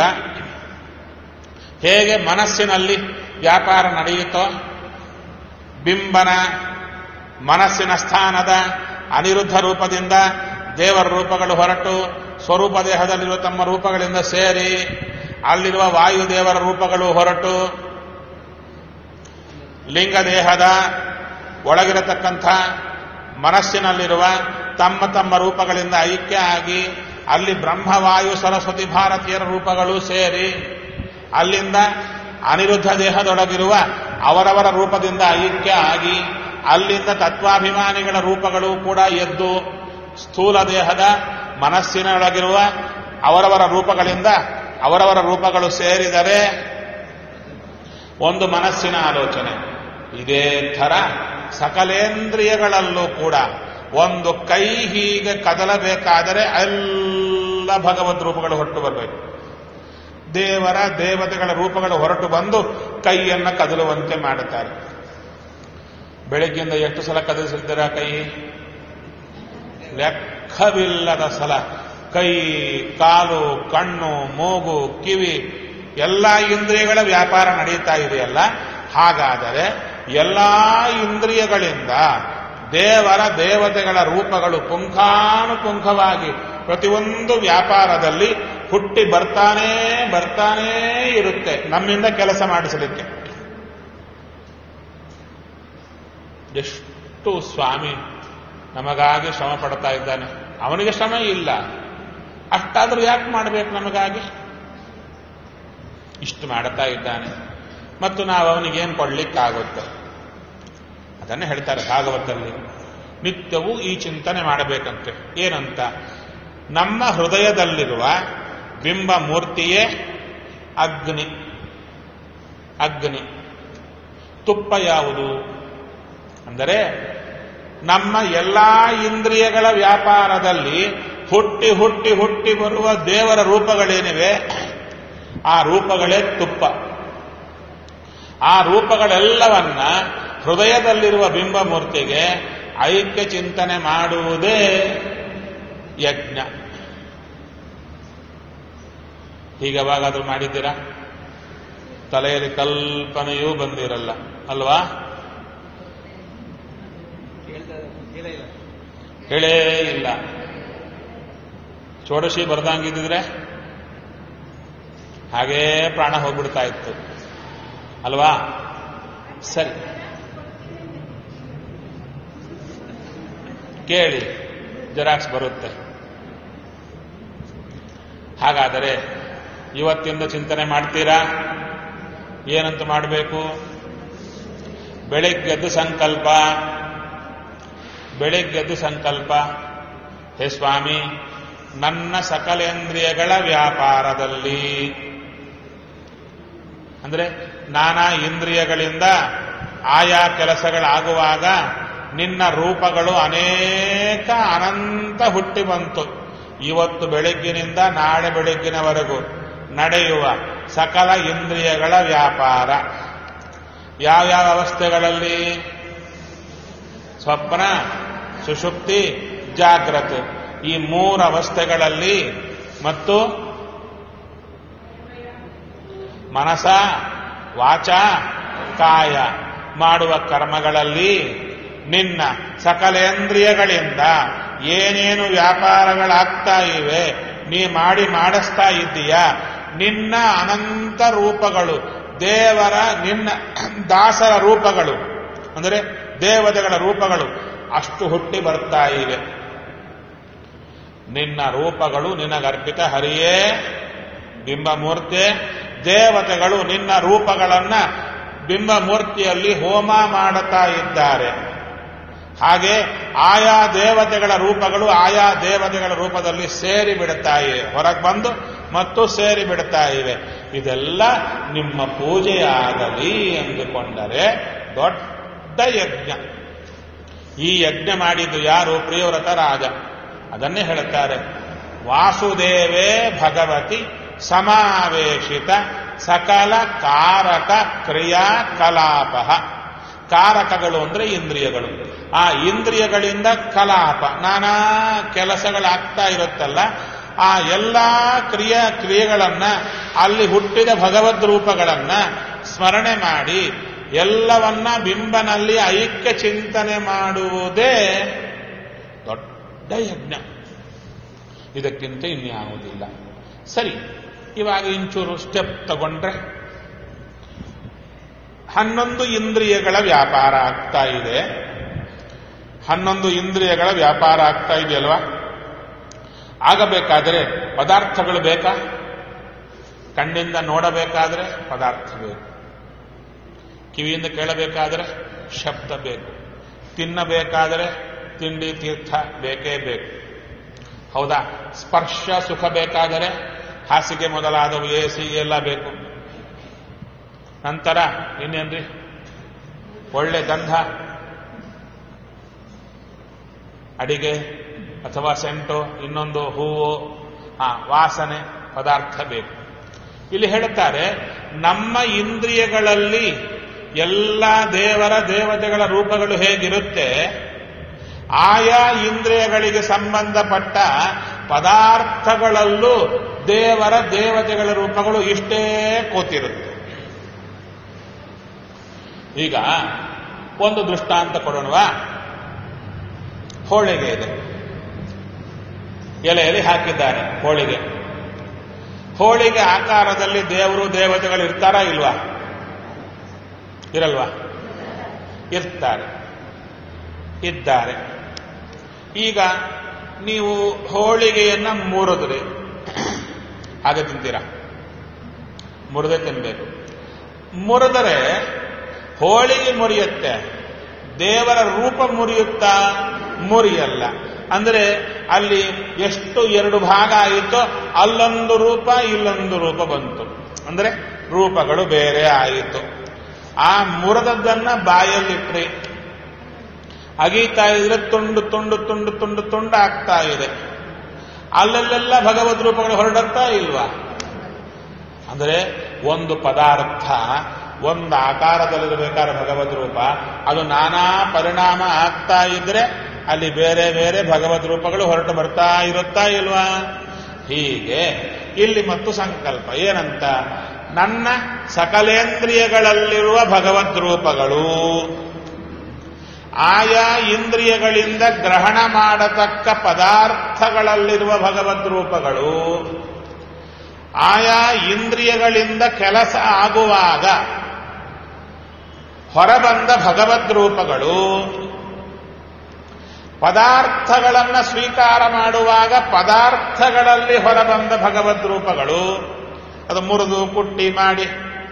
ಹೇಗೆ ಮನಸ್ಸಿನಲ್ಲಿ ವ್ಯಾಪಾರ ನಡೆಯುತ್ತೋ ಬಿಂಬನ ಮನಸ್ಸಿನ ಸ್ಥಾನದ ಅನಿರುದ್ಧ ರೂಪದಿಂದ ದೇವರ ರೂಪಗಳು ಹೊರಟು ಸ್ವರೂಪ ದೇಹದಲ್ಲಿರುವ ತಮ್ಮ ರೂಪಗಳಿಂದ ಸೇರಿ ಅಲ್ಲಿರುವ ವಾಯುದೇವರ ರೂಪಗಳು ಹೊರಟು ಲಿಂಗ ದೇಹದ ಒಳಗಿರತಕ್ಕಂಥ ಮನಸ್ಸಿನಲ್ಲಿರುವ ತಮ್ಮ ತಮ್ಮ ರೂಪಗಳಿಂದ ಐಕ್ಯ ಆಗಿ ಅಲ್ಲಿ ಬ್ರಹ್ಮವಾಯು ಸರಸ್ವತಿ ಭಾರತೀಯರ ರೂಪಗಳು ಸೇರಿ ಅಲ್ಲಿಂದ ಅನಿರುದ್ಧ ದೇಹದೊಳಗಿರುವ ಅವರವರ ರೂಪದಿಂದ ಐಕ್ಯ ಆಗಿ ಅಲ್ಲಿಂದ ತತ್ವಾಭಿಮಾನಿಗಳ ರೂಪಗಳು ಕೂಡ ಎದ್ದು ಸ್ಥೂಲ ದೇಹದ ಮನಸ್ಸಿನೊಳಗಿರುವ ಅವರವರ ರೂಪಗಳಿಂದ ಅವರವರ ರೂಪಗಳು ಸೇರಿದರೆ ಒಂದು ಮನಸ್ಸಿನ ಆಲೋಚನೆ ಇದೇ ಥರ ಸಕಲೇಂದ್ರಿಯಗಳಲ್ಲೂ ಕೂಡ ಒಂದು ಕೈ ಹೀಗೆ ಕದಲಬೇಕಾದರೆ ಎಲ್ಲ ಭಗವದ್ ರೂಪಗಳು ಹೊರಟು ಬರಬೇಕು ದೇವರ ದೇವತೆಗಳ ರೂಪಗಳು ಹೊರಟು ಬಂದು ಕೈಯನ್ನ ಕದಲುವಂತೆ ಮಾಡುತ್ತಾರೆ ಬೆಳಗ್ಗಿಂದ ಎಷ್ಟು ಸಲ ಕದಲಿಸಿದ್ದೀರಾ ಕೈ ಲೆಕ್ಕವಿಲ್ಲದ ಸಲ ಕೈ ಕಾಲು ಕಣ್ಣು ಮೂಗು ಕಿವಿ ಎಲ್ಲ ಇಂದ್ರಿಯಗಳ ವ್ಯಾಪಾರ ನಡೀತಾ ಇದೆಯಲ್ಲ ಹಾಗಾದರೆ ಎಲ್ಲಾ ಇಂದ್ರಿಯಗಳಿಂದ ದೇವರ ದೇವತೆಗಳ ರೂಪಗಳು ಪುಂಖಾನುಪುಂಖವಾಗಿ ಪ್ರತಿಯೊಂದು ವ್ಯಾಪಾರದಲ್ಲಿ ಹುಟ್ಟಿ ಬರ್ತಾನೇ ಬರ್ತಾನೇ ಇರುತ್ತೆ ನಮ್ಮಿಂದ ಕೆಲಸ ಮಾಡಿಸಲಿಕ್ಕೆ ಎಷ್ಟು ಸ್ವಾಮಿ ನಮಗಾಗಿ ಶ್ರಮ ಪಡ್ತಾ ಇದ್ದಾನೆ ಅವನಿಗೆ ಶ್ರಮ ಇಲ್ಲ ಅಷ್ಟಾದ್ರೂ ಯಾಕೆ ಮಾಡಬೇಕು ನಮಗಾಗಿ ಇಷ್ಟು ಮಾಡುತ್ತಾ ಇದ್ದಾನೆ ಮತ್ತು ನಾವು ಅವನಿಗೇನು ಕೊಡ್ಲಿಕ್ಕಾಗುತ್ತೆ ಅದನ್ನೇ ಹೇಳ್ತಾರೆ ಭಾಗವತದಲ್ಲಿ ನಿತ್ಯವೂ ಈ ಚಿಂತನೆ ಮಾಡಬೇಕಂತೆ ಏನಂತ ನಮ್ಮ ಹೃದಯದಲ್ಲಿರುವ ಬಿಂಬ ಮೂರ್ತಿಯೇ ಅಗ್ನಿ ಅಗ್ನಿ ತುಪ್ಪ ಯಾವುದು ಅಂದರೆ ನಮ್ಮ ಎಲ್ಲಾ ಇಂದ್ರಿಯಗಳ ವ್ಯಾಪಾರದಲ್ಲಿ ಹುಟ್ಟಿ ಹುಟ್ಟಿ ಹುಟ್ಟಿ ಬರುವ ದೇವರ ರೂಪಗಳೇನಿವೆ ಆ ರೂಪಗಳೇ ತುಪ್ಪ ಆ ರೂಪಗಳೆಲ್ಲವನ್ನ ಹೃದಯದಲ್ಲಿರುವ ಬಿಂಬಮೂರ್ತಿಗೆ ಐಕ್ಯ ಚಿಂತನೆ ಮಾಡುವುದೇ ಯಜ್ಞ ಹೀಗವಾಗಾದ್ರೂ ಮಾಡಿದ್ದೀರಾ ತಲೆಯಲ್ಲಿ ಕಲ್ಪನೆಯೂ ಬಂದಿರಲ್ಲ ಅಲ್ವಾ ಕೇಳ್ತಾ ಕೇಳೇ ಇಲ್ಲ ಹೇಳೇ ಇಲ್ಲ ಚೋಡಶಿ ಬರ್ದಂಗಿದ್ದಿದ್ರೆ ಹಾಗೇ ಪ್ರಾಣ ಹೋಗ್ಬಿಡ್ತಾ ಇತ್ತು ಅಲ್ವಾ ಸರಿ ಕೇಳಿ ಜೆರಾಕ್ಸ್ ಬರುತ್ತೆ ಹಾಗಾದರೆ ಇವತ್ತಿಂದ ಚಿಂತನೆ ಮಾಡ್ತೀರಾ ಏನಂತ ಮಾಡಬೇಕು ಬೆಳಿಗ್ಗೆದ್ದು ಸಂಕಲ್ಪ ಬೆಳಿಗ್ಗೆದ್ದು ಸಂಕಲ್ಪ ಹೇ ಸ್ವಾಮಿ ನನ್ನ ಸಕಲೇಂದ್ರಿಯಗಳ ವ್ಯಾಪಾರದಲ್ಲಿ ಅಂದ್ರೆ ನಾನಾ ಇಂದ್ರಿಯಗಳಿಂದ ಆಯಾ ಕೆಲಸಗಳಾಗುವಾಗ ನಿನ್ನ ರೂಪಗಳು ಅನೇಕ ಅನಂತ ಹುಟ್ಟಿ ಬಂತು ಇವತ್ತು ಬೆಳಗ್ಗಿನಿಂದ ನಾಳೆ ಬೆಳಗ್ಗಿನವರೆಗೂ ನಡೆಯುವ ಸಕಲ ಇಂದ್ರಿಯಗಳ ವ್ಯಾಪಾರ ಯಾವ್ಯಾವ ಅವಸ್ಥೆಗಳಲ್ಲಿ ಸ್ವಪ್ನ ಸುಷುಪ್ತಿ ಜಾಗ್ರತ್ ಈ ಮೂರು ಅವಸ್ಥೆಗಳಲ್ಲಿ ಮತ್ತು ಮನಸ ವಾಚ ಕಾಯ ಮಾಡುವ ಕರ್ಮಗಳಲ್ಲಿ ನಿನ್ನ ಸಕಲೇಂದ್ರಿಯಗಳಿಂದ ಏನೇನು ವ್ಯಾಪಾರಗಳಾಗ್ತಾ ಇವೆ ನೀ ಮಾಡಿ ಮಾಡಿಸ್ತಾ ಇದ್ದೀಯಾ ನಿನ್ನ ಅನಂತ ರೂಪಗಳು ದೇವರ ನಿನ್ನ ದಾಸರ ರೂಪಗಳು ಅಂದರೆ ದೇವತೆಗಳ ರೂಪಗಳು ಅಷ್ಟು ಹುಟ್ಟಿ ಬರ್ತಾ ಇವೆ ನಿನ್ನ ರೂಪಗಳು ನಿನಗರ್ಪಿತ ಹರಿಯೇ ಬಿಂಬಮೂರ್ತಿ ದೇವತೆಗಳು ನಿನ್ನ ರೂಪಗಳನ್ನ ಬಿಂಬಮೂರ್ತಿಯಲ್ಲಿ ಹೋಮ ಮಾಡುತ್ತಾ ಇದ್ದಾರೆ ಹಾಗೆ ಆಯಾ ದೇವತೆಗಳ ರೂಪಗಳು ಆಯಾ ದೇವತೆಗಳ ರೂಪದಲ್ಲಿ ಸೇರಿ ಬಿಡುತ್ತಾ ಇವೆ ಹೊರಗೆ ಬಂದು ಮತ್ತು ಸೇರಿ ಬಿಡುತ್ತಾ ಇವೆ ಇದೆಲ್ಲ ನಿಮ್ಮ ಪೂಜೆಯಾಗಲಿ ಎಂದುಕೊಂಡರೆ ದೊಡ್ಡ ಯಜ್ಞ ಈ ಯಜ್ಞ ಮಾಡಿದ್ದು ಯಾರು ಪ್ರಿಯವ್ರತ ರಾಜ ಅದನ್ನೇ ಹೇಳುತ್ತಾರೆ ವಾಸುದೇವೇ ಭಗವತಿ ಸಮಾವೇಶಿತ ಸಕಲ ಕಾರಕ ಕ್ರಿಯಾ ಕಲಾಪ ಕಾರಕಗಳು ಅಂದ್ರೆ ಇಂದ್ರಿಯಗಳು ಆ ಇಂದ್ರಿಯಗಳಿಂದ ಕಲಾಪ ನಾನಾ ಕೆಲಸಗಳಾಗ್ತಾ ಇರುತ್ತಲ್ಲ ಆ ಎಲ್ಲಾ ಕ್ರಿಯಾ ಕ್ರಿಯೆಗಳನ್ನ ಅಲ್ಲಿ ಹುಟ್ಟಿದ ಭಗವದ್ ರೂಪಗಳನ್ನ ಸ್ಮರಣೆ ಮಾಡಿ ಎಲ್ಲವನ್ನ ಬಿಂಬನಲ್ಲಿ ಐಕ್ಯ ಚಿಂತನೆ ಮಾಡುವುದೇ ದೊಡ್ಡ ಯಜ್ಞ ಇದಕ್ಕಿಂತ ಇನ್ಯಾವುದಿಲ್ಲ ಸರಿ ಇವಾಗ ಇಂಚೂರು ಸ್ಟೆಪ್ ತಗೊಂಡ್ರೆ ಹನ್ನೊಂದು ಇಂದ್ರಿಯಗಳ ವ್ಯಾಪಾರ ಆಗ್ತಾ ಇದೆ ಹನ್ನೊಂದು ಇಂದ್ರಿಯಗಳ ವ್ಯಾಪಾರ ಆಗ್ತಾ ಇದೆಯಲ್ವಾ ಆಗಬೇಕಾದರೆ ಪದಾರ್ಥಗಳು ಬೇಕಾ ಕಣ್ಣಿಂದ ನೋಡಬೇಕಾದ್ರೆ ಪದಾರ್ಥ ಬೇಕು ಕಿವಿಯಿಂದ ಕೇಳಬೇಕಾದರೆ ಶಬ್ದ ಬೇಕು ತಿನ್ನಬೇಕಾದರೆ ತಿಂಡಿ ತೀರ್ಥ ಬೇಕೇ ಬೇಕು ಹೌದಾ ಸ್ಪರ್ಶ ಸುಖ ಬೇಕಾದರೆ ಹಾಸಿಗೆ ಮೊದಲಾದವು ಎ ಸಿ ಎಲ್ಲ ಬೇಕು ನಂತರ ಇನ್ನೇನ್ರಿ ಒಳ್ಳೆ ಗಂಧ ಅಡಿಗೆ ಅಥವಾ ಸೆಂಟು ಇನ್ನೊಂದು ಹೂವು ಹಾ ವಾಸನೆ ಪದಾರ್ಥ ಬೇಕು ಇಲ್ಲಿ ಹೇಳುತ್ತಾರೆ ನಮ್ಮ ಇಂದ್ರಿಯಗಳಲ್ಲಿ ಎಲ್ಲ ದೇವರ ದೇವತೆಗಳ ರೂಪಗಳು ಹೇಗಿರುತ್ತೆ ಆಯಾ ಇಂದ್ರಿಯಗಳಿಗೆ ಸಂಬಂಧಪಟ್ಟ ಪದಾರ್ಥಗಳಲ್ಲೂ ದೇವರ ದೇವತೆಗಳ ರೂಪಗಳು ಇಷ್ಟೇ ಕೂತಿರುತ್ತೆ ಈಗ ಒಂದು ದೃಷ್ಟಾಂತ ಕೊಡೋಣವಾ ಹೋಳಿಗೆ ಇದೆ ಎಲೆಯಲ್ಲಿ ಹಾಕಿದ್ದಾರೆ ಹೋಳಿಗೆ ಹೋಳಿಗೆ ಆಕಾರದಲ್ಲಿ ದೇವರು ದೇವತೆಗಳು ಇರ್ತಾರಾ ಇಲ್ವಾ ಇರಲ್ವಾ ಇರ್ತಾರೆ ಇದ್ದಾರೆ ಈಗ ನೀವು ಹೋಳಿಗೆಯನ್ನ ಮುರಿದ್ರಿ ಹಾಗೆ ತಿಂತೀರಾ ಮುರಿದೇ ತಿನ್ಬೇಕು ಮುರಿದರೆ ಹೋಳಿಗೆ ಮುರಿಯುತ್ತೆ ದೇವರ ರೂಪ ಮುರಿಯುತ್ತಾ ಮುರಿಯಲ್ಲ ಅಂದರೆ ಅಲ್ಲಿ ಎಷ್ಟು ಎರಡು ಭಾಗ ಆಯಿತೋ ಅಲ್ಲೊಂದು ರೂಪ ಇಲ್ಲೊಂದು ರೂಪ ಬಂತು ಅಂದರೆ ರೂಪಗಳು ಬೇರೆ ಆಯಿತು ಆ ಮುರಿದದ್ದನ್ನ ಬಾಯಲ್ಲಿಟ್ರಿ ಅಗೀತಾ ಇದ್ರೆ ತುಂಡು ತುಂಡು ತುಂಡು ತುಂಡು ತುಂಡು ಆಗ್ತಾ ಇದೆ ಅಲ್ಲಲ್ಲೆಲ್ಲ ಭಗವದ್ ರೂಪಗಳು ಹೊರಡುತ್ತಾ ಇಲ್ವಾ ಅಂದರೆ ಒಂದು ಪದಾರ್ಥ ಒಂದು ಆಕಾರದಲ್ಲಿರಬೇಕಾದ್ರೆ ಭಗವದ್ ರೂಪ ಅದು ನಾನಾ ಪರಿಣಾಮ ಆಗ್ತಾ ಇದ್ರೆ ಅಲ್ಲಿ ಬೇರೆ ಬೇರೆ ಭಗವದ್ ರೂಪಗಳು ಹೊರಟು ಬರ್ತಾ ಇರುತ್ತಾ ಇಲ್ವಾ ಹೀಗೆ ಇಲ್ಲಿ ಮತ್ತು ಸಂಕಲ್ಪ ಏನಂತ ನನ್ನ ಸಕಲೇಂದ್ರಿಯಗಳಲ್ಲಿರುವ ಭಗವದ್ ರೂಪಗಳು ಆಯಾ ಇಂದ್ರಿಯಗಳಿಂದ ಗ್ರಹಣ ಮಾಡತಕ್ಕ ಪದಾರ್ಥಗಳಲ್ಲಿರುವ ಭಗವದ್ ರೂಪಗಳು ಆಯಾ ಇಂದ್ರಿಯಗಳಿಂದ ಕೆಲಸ ಆಗುವಾಗ ಹೊರಬಂದ ಭಗವದ್ ರೂಪಗಳು ಪದಾರ್ಥಗಳನ್ನ ಸ್ವೀಕಾರ ಮಾಡುವಾಗ ಪದಾರ್ಥಗಳಲ್ಲಿ ಹೊರಬಂದ ಭಗವದ್ ರೂಪಗಳು ಅದು ಮುರಿದು ಕುಟ್ಟಿ ಮಾಡಿ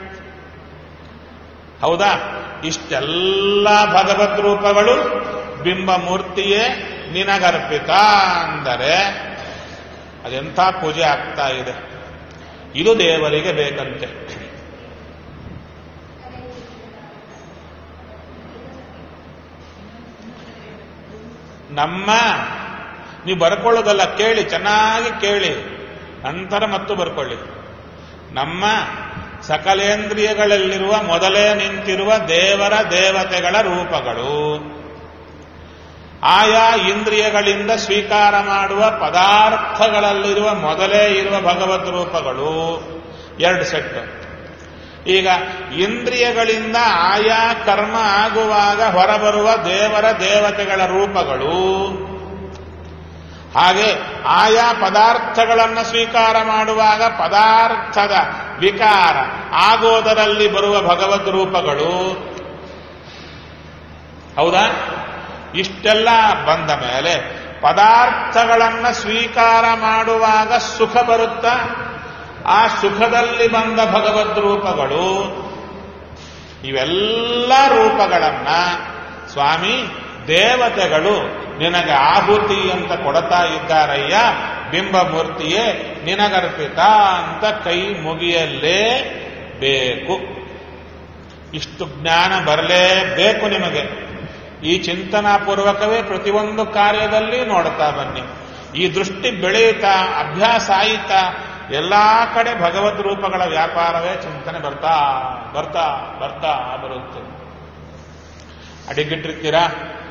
ಹೌದಾ ಇಷ್ಟೆಲ್ಲ ಭಗವದ್ ರೂಪಗಳು ಬಿಂಬ ಮೂರ್ತಿಯೇ ನಿನಗರ್ಪಿತ ಅಂದರೆ ಅದೆಂಥ ಪೂಜೆ ಆಗ್ತಾ ಇದೆ ಇದು ದೇವರಿಗೆ ಬೇಕಂತೆ ನಮ್ಮ ನೀವು ಬರ್ಕೊಳ್ಳೋದಲ್ಲ ಕೇಳಿ ಚೆನ್ನಾಗಿ ಕೇಳಿ ನಂತರ ಮತ್ತು ಬರ್ಕೊಳ್ಳಿ ನಮ್ಮ ಸಕಲೇಂದ್ರಿಯಗಳಲ್ಲಿರುವ ಮೊದಲೇ ನಿಂತಿರುವ ದೇವರ ದೇವತೆಗಳ ರೂಪಗಳು ಆಯಾ ಇಂದ್ರಿಯಗಳಿಂದ ಸ್ವೀಕಾರ ಮಾಡುವ ಪದಾರ್ಥಗಳಲ್ಲಿರುವ ಮೊದಲೇ ಇರುವ ಭಗವದ್ ರೂಪಗಳು ಎರಡು ಸೆಟ್ ಈಗ ಇಂದ್ರಿಯಗಳಿಂದ ಆಯಾ ಕರ್ಮ ಆಗುವಾಗ ಹೊರಬರುವ ದೇವರ ದೇವತೆಗಳ ರೂಪಗಳು ಹಾಗೆ ಆಯಾ ಪದಾರ್ಥಗಳನ್ನು ಸ್ವೀಕಾರ ಮಾಡುವಾಗ ಪದಾರ್ಥದ ವಿಕಾರ ಆಗೋದರಲ್ಲಿ ಬರುವ ಭಗವದ್ ರೂಪಗಳು ಹೌದಾ ಇಷ್ಟೆಲ್ಲ ಬಂದ ಮೇಲೆ ಪದಾರ್ಥಗಳನ್ನು ಸ್ವೀಕಾರ ಮಾಡುವಾಗ ಸುಖ ಬರುತ್ತಾ ಆ ಸುಖದಲ್ಲಿ ಬಂದ ಭಗವದ್ ರೂಪಗಳು ಇವೆಲ್ಲ ರೂಪಗಳನ್ನ ಸ್ವಾಮಿ ದೇವತೆಗಳು ನಿನಗೆ ಆಹುತಿ ಅಂತ ಕೊಡ್ತಾ ಇದ್ದಾರಯ್ಯ ಬಿಂಬಮೂರ್ತಿಯೇ ನಿನಗರ್ಪಿತ ಅಂತ ಕೈ ಮುಗಿಯಲೇ ಬೇಕು ಇಷ್ಟು ಜ್ಞಾನ ಬರಲೇಬೇಕು ನಿಮಗೆ ಈ ಚಿಂತನಾಪೂರ್ವಕವೇ ಪ್ರತಿಯೊಂದು ಕಾರ್ಯದಲ್ಲಿ ನೋಡ್ತಾ ಬನ್ನಿ ಈ ದೃಷ್ಟಿ ಬೆಳೆಯುತ್ತಾ ಅಭ್ಯಾಸ ಆಯಿತಾ ಎಲ್ಲಾ ಕಡೆ ಭಗವದ್ ರೂಪಗಳ ವ್ಯಾಪಾರವೇ ಚಿಂತನೆ ಬರ್ತಾ ಬರ್ತಾ ಬರ್ತಾ ಬರುತ್ತೆ ಅಡಿಗಿಟ್ಟಿರ್ತೀರಾ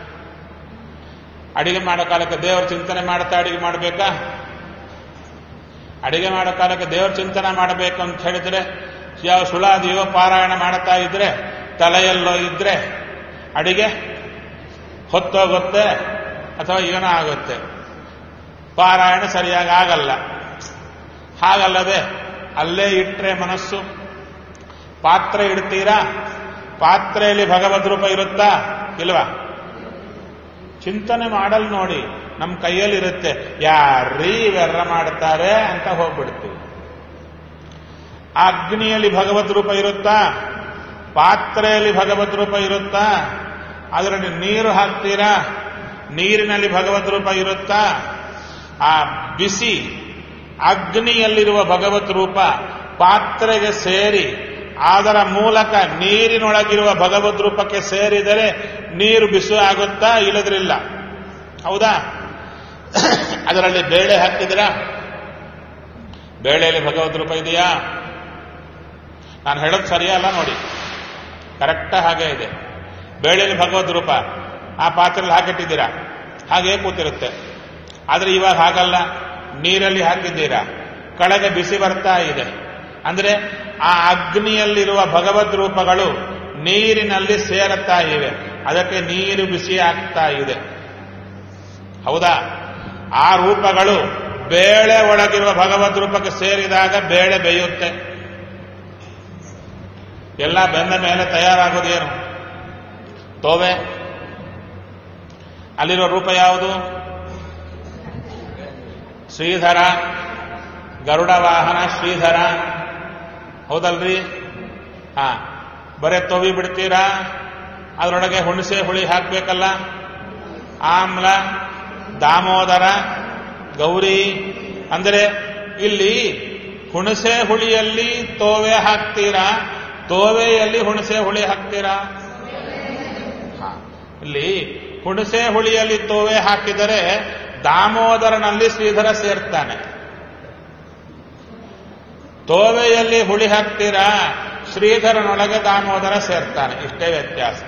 ಅಡಿಗೆ ಮಾಡೋ ಕಾಲಕ್ಕೆ ದೇವರ ಚಿಂತನೆ ಮಾಡ್ತಾ ಅಡಿಗೆ ಮಾಡಬೇಕಾ ಅಡಿಗೆ ಮಾಡೋ ಕಾಲಕ್ಕೆ ದೇವರ ಚಿಂತನೆ ಮಾಡಬೇಕು ಅಂತ ಹೇಳಿದ್ರೆ ಯಾವ ಸುಳಾದಿಯೋ ಪಾರಾಯಣ ಮಾಡ್ತಾ ಇದ್ರೆ ತಲೆಯಲ್ಲೋ ಇದ್ರೆ ಅಡಿಗೆ ಹೊತ್ತೋಗುತ್ತೆ ಅಥವಾ ಏನೋ ಆಗುತ್ತೆ ಪಾರಾಯಣ ಸರಿಯಾಗಿ ಆಗಲ್ಲ ಹಾಗಲ್ಲದೆ ಅಲ್ಲೇ ಇಟ್ರೆ ಮನಸ್ಸು ಪಾತ್ರೆ ಇಡ್ತೀರಾ ಪಾತ್ರೆಯಲ್ಲಿ ಭಗವದ್ ರೂಪ ಇರುತ್ತಾ ಇಲ್ವಾ ಚಿಂತನೆ ಮಾಡಲ್ ನೋಡಿ ನಮ್ಮ ಕೈಯಲ್ಲಿರುತ್ತೆ ಯಾರೀ ಇವೆಲ್ಲ ಮಾಡ್ತಾರೆ ಅಂತ ಹೋಗ್ಬಿಡ್ತೀವಿ ಅಗ್ನಿಯಲ್ಲಿ ಭಗವದ್ ರೂಪ ಇರುತ್ತಾ ಪಾತ್ರೆಯಲ್ಲಿ ಭಗವದ್ ರೂಪ ಇರುತ್ತಾ ಅದರಲ್ಲಿ ನೀರು ಹಾಕ್ತೀರಾ ನೀರಿನಲ್ಲಿ ಭಗವದ್ ರೂಪ ಇರುತ್ತಾ ಆ ಬಿಸಿ ಅಗ್ನಿಯಲ್ಲಿರುವ ಭಗವತ್ ರೂಪ ಪಾತ್ರೆಗೆ ಸೇರಿ ಅದರ ಮೂಲಕ ನೀರಿನೊಳಗಿರುವ ಭಗವದ್ ರೂಪಕ್ಕೆ ಸೇರಿದರೆ ನೀರು ಬಿಸಿ ಆಗುತ್ತಾ ಇಲ್ಲದ್ರಿಲ್ಲ ಹೌದಾ ಅದರಲ್ಲಿ ಬೇಳೆ ಹಾಕಿದ್ರ ಬೇಳೆಯಲ್ಲಿ ಭಗವದ್ ರೂಪ ಇದೆಯಾ ನಾನು ಹೇಳೋದು ಸರಿಯಲ್ಲ ನೋಡಿ ಕರೆಕ್ಟ್ ಹಾಗೆ ಇದೆ ಬೇಳೆಯಲ್ಲಿ ಭಗವದ್ ರೂಪ ಆ ಪಾತ್ರೆಯಲ್ಲಿ ಹಾಕಿಟ್ಟಿದ್ದೀರಾ ಹಾಗೇ ಕೂತಿರುತ್ತೆ ಆದರೆ ಇವಾಗ ಹಾಗಲ್ಲ ನೀರಲ್ಲಿ ಹಾಕಿದ್ದೀರಾ ಕೆಳಗೆ ಬಿಸಿ ಬರ್ತಾ ಇದೆ ಅಂದ್ರೆ ಆ ಅಗ್ನಿಯಲ್ಲಿರುವ ಭಗವದ್ ರೂಪಗಳು ನೀರಿನಲ್ಲಿ ಸೇರುತ್ತಾ ಇವೆ ಅದಕ್ಕೆ ನೀರು ಬಿಸಿ ಆಗ್ತಾ ಇದೆ ಹೌದಾ ಆ ರೂಪಗಳು ಬೇಳೆ ಒಳಗಿರುವ ಭಗವದ್ ರೂಪಕ್ಕೆ ಸೇರಿದಾಗ ಬೇಳೆ ಬೇಯುತ್ತೆ ಎಲ್ಲ ಬೆಂದ ಮೇಲೆ ತಯಾರಾಗೋದೇನು ತೋವೆ ಅಲ್ಲಿರೋ ರೂಪ ಯಾವುದು ಶ್ರೀಧರ ಗರುಡ ವಾಹನ ಶ್ರೀಧರ ಹೌದಲ್ರಿ ಹಾ ಬರೇ ತೊವಿ ಬಿಡ್ತೀರಾ ಅದರೊಳಗೆ ಹುಣಸೆ ಹುಳಿ ಹಾಕ್ಬೇಕಲ್ಲ ಆಮ್ಲ ದಾಮೋದರ ಗೌರಿ ಅಂದರೆ ಇಲ್ಲಿ ಹುಣಸೆ ಹುಳಿಯಲ್ಲಿ ತೋವೆ ಹಾಕ್ತೀರಾ ತೋವೆಯಲ್ಲಿ ಹುಣಸೆ ಹುಳಿ ಹಾಕ್ತೀರಾ ಹಾ. ಇಲ್ಲಿ ಹುಣಸೆ ಹುಳಿಯಲ್ಲಿ ತೋವೆ ಹಾಕಿದರೆ ದಾಮೋದರನಲ್ಲಿ ಶ್ರೀಧರ ಸೇರ್ತಾನೆ ತೋವೆಯಲ್ಲಿ ಹುಳಿ ಹಾಕ್ತೀರಾ ಶ್ರೀಧರನೊಳಗೆ ದಾಮೋದರ ಸೇರ್ತಾನೆ ಇಷ್ಟೇ ವ್ಯತ್ಯಾಸ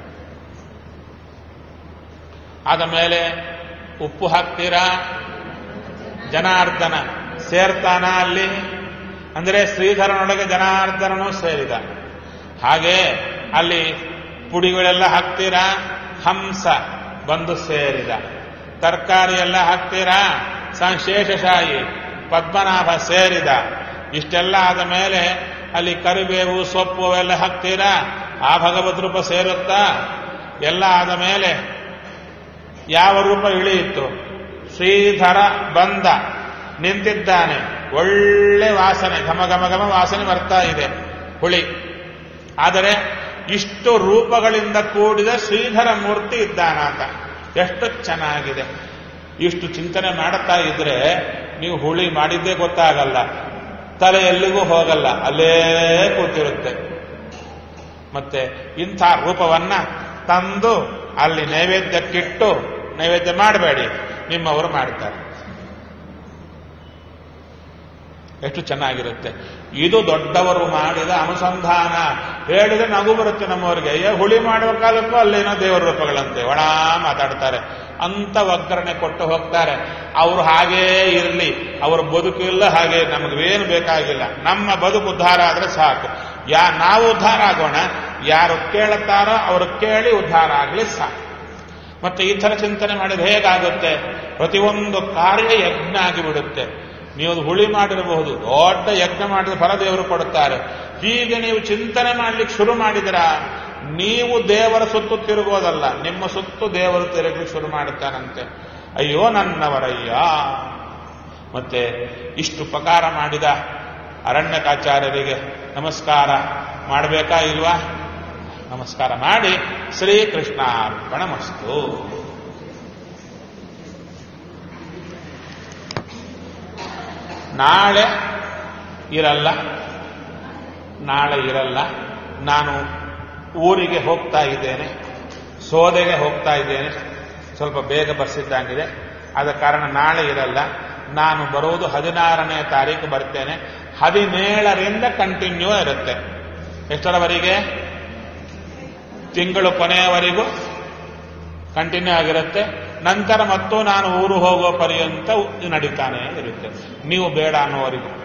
ಆದ ಮೇಲೆ ಉಪ್ಪು ಹಾಕ್ತೀರಾ ಜನಾರ್ದನ ಸೇರ್ತಾನ ಅಲ್ಲಿ ಅಂದರೆ ಶ್ರೀಧರನೊಳಗೆ ಜನಾರ್ದನನು ಸೇರಿದ ಹಾಗೆ ಅಲ್ಲಿ ಪುಡಿಗಳೆಲ್ಲ ಹಾಕ್ತೀರಾ ಹಂಸ ಬಂದು ಸೇರಿದ ತರಕಾರಿ ಎಲ್ಲ ಹಾಕ್ತೀರಾ ಸ- ಶೇಷಶಾಹಿ ಪದ್ಮನಾಭ ಸೇರಿದ ಇಷ್ಟೆಲ್ಲ ಆದ ಮೇಲೆ ಅಲ್ಲಿ ಕರಿಬೇವು ಸೊಪ್ಪು ಅವೆಲ್ಲ ಹಾಕ್ತೀರಾ ಆ ಭಗವದ್ ರೂಪ ಸೇರುತ್ತಾ ಎಲ್ಲ ಆದ ಮೇಲೆ ಯಾವ ರೂಪ ಇಳಿಯಿತು ಶ್ರೀಧರ ಬಂದ ನಿಂತಿದ್ದಾನೆ ಒಳ್ಳೆ ವಾಸನೆ ಘಮ ಘಮ ಘಮ ವಾಸನೆ ಬರ್ತಾ ಇದೆ ಹುಳಿ ಆದರೆ ಇಷ್ಟು ರೂಪಗಳಿಂದ ಕೂಡಿದ ಶ್ರೀಧರ ಮೂರ್ತಿ ಇದ್ದಾನಾತ ಎಷ್ಟು ಚೆನ್ನಾಗಿದೆ ಇಷ್ಟು ಚಿಂತನೆ ಮಾಡುತ್ತಾ ಇದ್ರೆ ನೀವು ಹುಳಿ ಮಾಡಿದ್ದೇ ಗೊತ್ತಾಗಲ್ಲ ತಲೆ ಎಲ್ಲಿಗೂ ಹೋಗಲ್ಲ ಅಲ್ಲೇ ಕೂತಿರುತ್ತೆ ಮತ್ತೆ ಇಂಥ ರೂಪವನ್ನ ತಂದು ಅಲ್ಲಿ ನೈವೇದ್ಯಕ್ಕಿಟ್ಟು ನೈವೇದ್ಯ ಮಾಡಬೇಡಿ ನಿಮ್ಮವರು ಮಾಡ್ತಾರೆ ಎಷ್ಟು ಚೆನ್ನಾಗಿರುತ್ತೆ ಇದು ದೊಡ್ಡವರು ಮಾಡಿದ ಅನುಸಂಧಾನ ಹೇಳಿದ್ರೆ ನಗು ಬರುತ್ತೆ ನಮ್ಮವರಿಗೆ ಏ ಹುಳಿ ಮಾಡುವ ಕಾಲಕ್ಕೂ ಅಲ್ಲೇನೋ ದೇವರ ರೂಪಗಳಂತೆ ಒಣ ಮಾತಾಡ್ತಾರೆ ಅಂತ ಒಗ್ಗರಣೆ ಕೊಟ್ಟು ಹೋಗ್ತಾರೆ ಅವರು ಹಾಗೇ ಇರಲಿ ಅವರ ಬದುಕಿಲ್ಲ ಹಾಗೆ ನಮಗೇನು ಬೇಕಾಗಿಲ್ಲ ನಮ್ಮ ಬದುಕು ಉದ್ಧಾರ ಆದ್ರೆ ಸಾಕು ಯಾ ನಾವು ಉದ್ಧಾರ ಆಗೋಣ ಯಾರು ಕೇಳುತ್ತಾರೋ ಅವರು ಕೇಳಿ ಉದ್ಧಾರ ಆಗಲಿ ಸಾಕು ಮತ್ತೆ ಈ ಥರ ಚಿಂತನೆ ಮಾಡಿದ್ರೆ ಹೇಗಾಗುತ್ತೆ ಪ್ರತಿಯೊಂದು ಕಾರ್ಯ ಯಜ್ಞ ಆಗಿಬಿಡುತ್ತೆ ನೀವು ಅದು ಹುಳಿ ಮಾಡಿರಬಹುದು ದೊಡ್ಡ ಯಜ್ಞ ಮಾಡಿದ ಫಲ ದೇವರು ಕೊಡುತ್ತಾರೆ ಹೀಗೆ ನೀವು ಚಿಂತನೆ ಮಾಡ್ಲಿಕ್ಕೆ ಶುರು ಮಾಡಿದ್ರ ನೀವು ದೇವರ ಸುತ್ತು ತಿರುಗೋದಲ್ಲ ನಿಮ್ಮ ಸುತ್ತು ದೇವರು ತಿರುಗಲಿಕ್ಕೆ ಶುರು ಮಾಡುತ್ತಾನಂತೆ ಅಯ್ಯೋ ನನ್ನವರಯ್ಯ ಮತ್ತೆ ಇಷ್ಟು ಉಪಕಾರ ಮಾಡಿದ ಅರಣ್ಯಕಾಚಾರ್ಯರಿಗೆ ನಮಸ್ಕಾರ ಮಾಡಬೇಕಾ ಇಲ್ವಾ ನಮಸ್ಕಾರ ಮಾಡಿ ಶ್ರೀಕೃಷ್ಣಾರ್ಪಣ ಮಸ್ತು ನಾಳೆ ಇರಲ್ಲ ನಾಳೆ ಇರಲ್ಲ ನಾನು ಊರಿಗೆ ಹೋಗ್ತಾ ಇದ್ದೇನೆ ಸೋದೆಗೆ ಹೋಗ್ತಾ ಇದ್ದೇನೆ ಸ್ವಲ್ಪ ಬೇಗ ಬಸ್ಸಿದ್ದಂಗಿದೆ ಆದ ಕಾರಣ ನಾಳೆ ಇರಲ್ಲ ನಾನು ಬರುವುದು ಹದಿನಾರನೇ ತಾರೀಕು ಬರ್ತೇನೆ ಹದಿನೇಳರಿಂದ ಕಂಟಿನ್ಯೂ ಇರುತ್ತೆ ಎಷ್ಟರವರೆಗೆ ತಿಂಗಳು ಕೊನೆಯವರೆಗೂ ಕಂಟಿನ್ಯೂ ಆಗಿರುತ್ತೆ ನಂತರ ಮತ್ತು ನಾನು ಊರು ಹೋಗುವ ಪರ್ಯಂತ ನಡೀತಾನೆ ಇರುತ್ತೆ ನೀವು ಬೇಡ ಅನ್ನೋವರೆಗೂ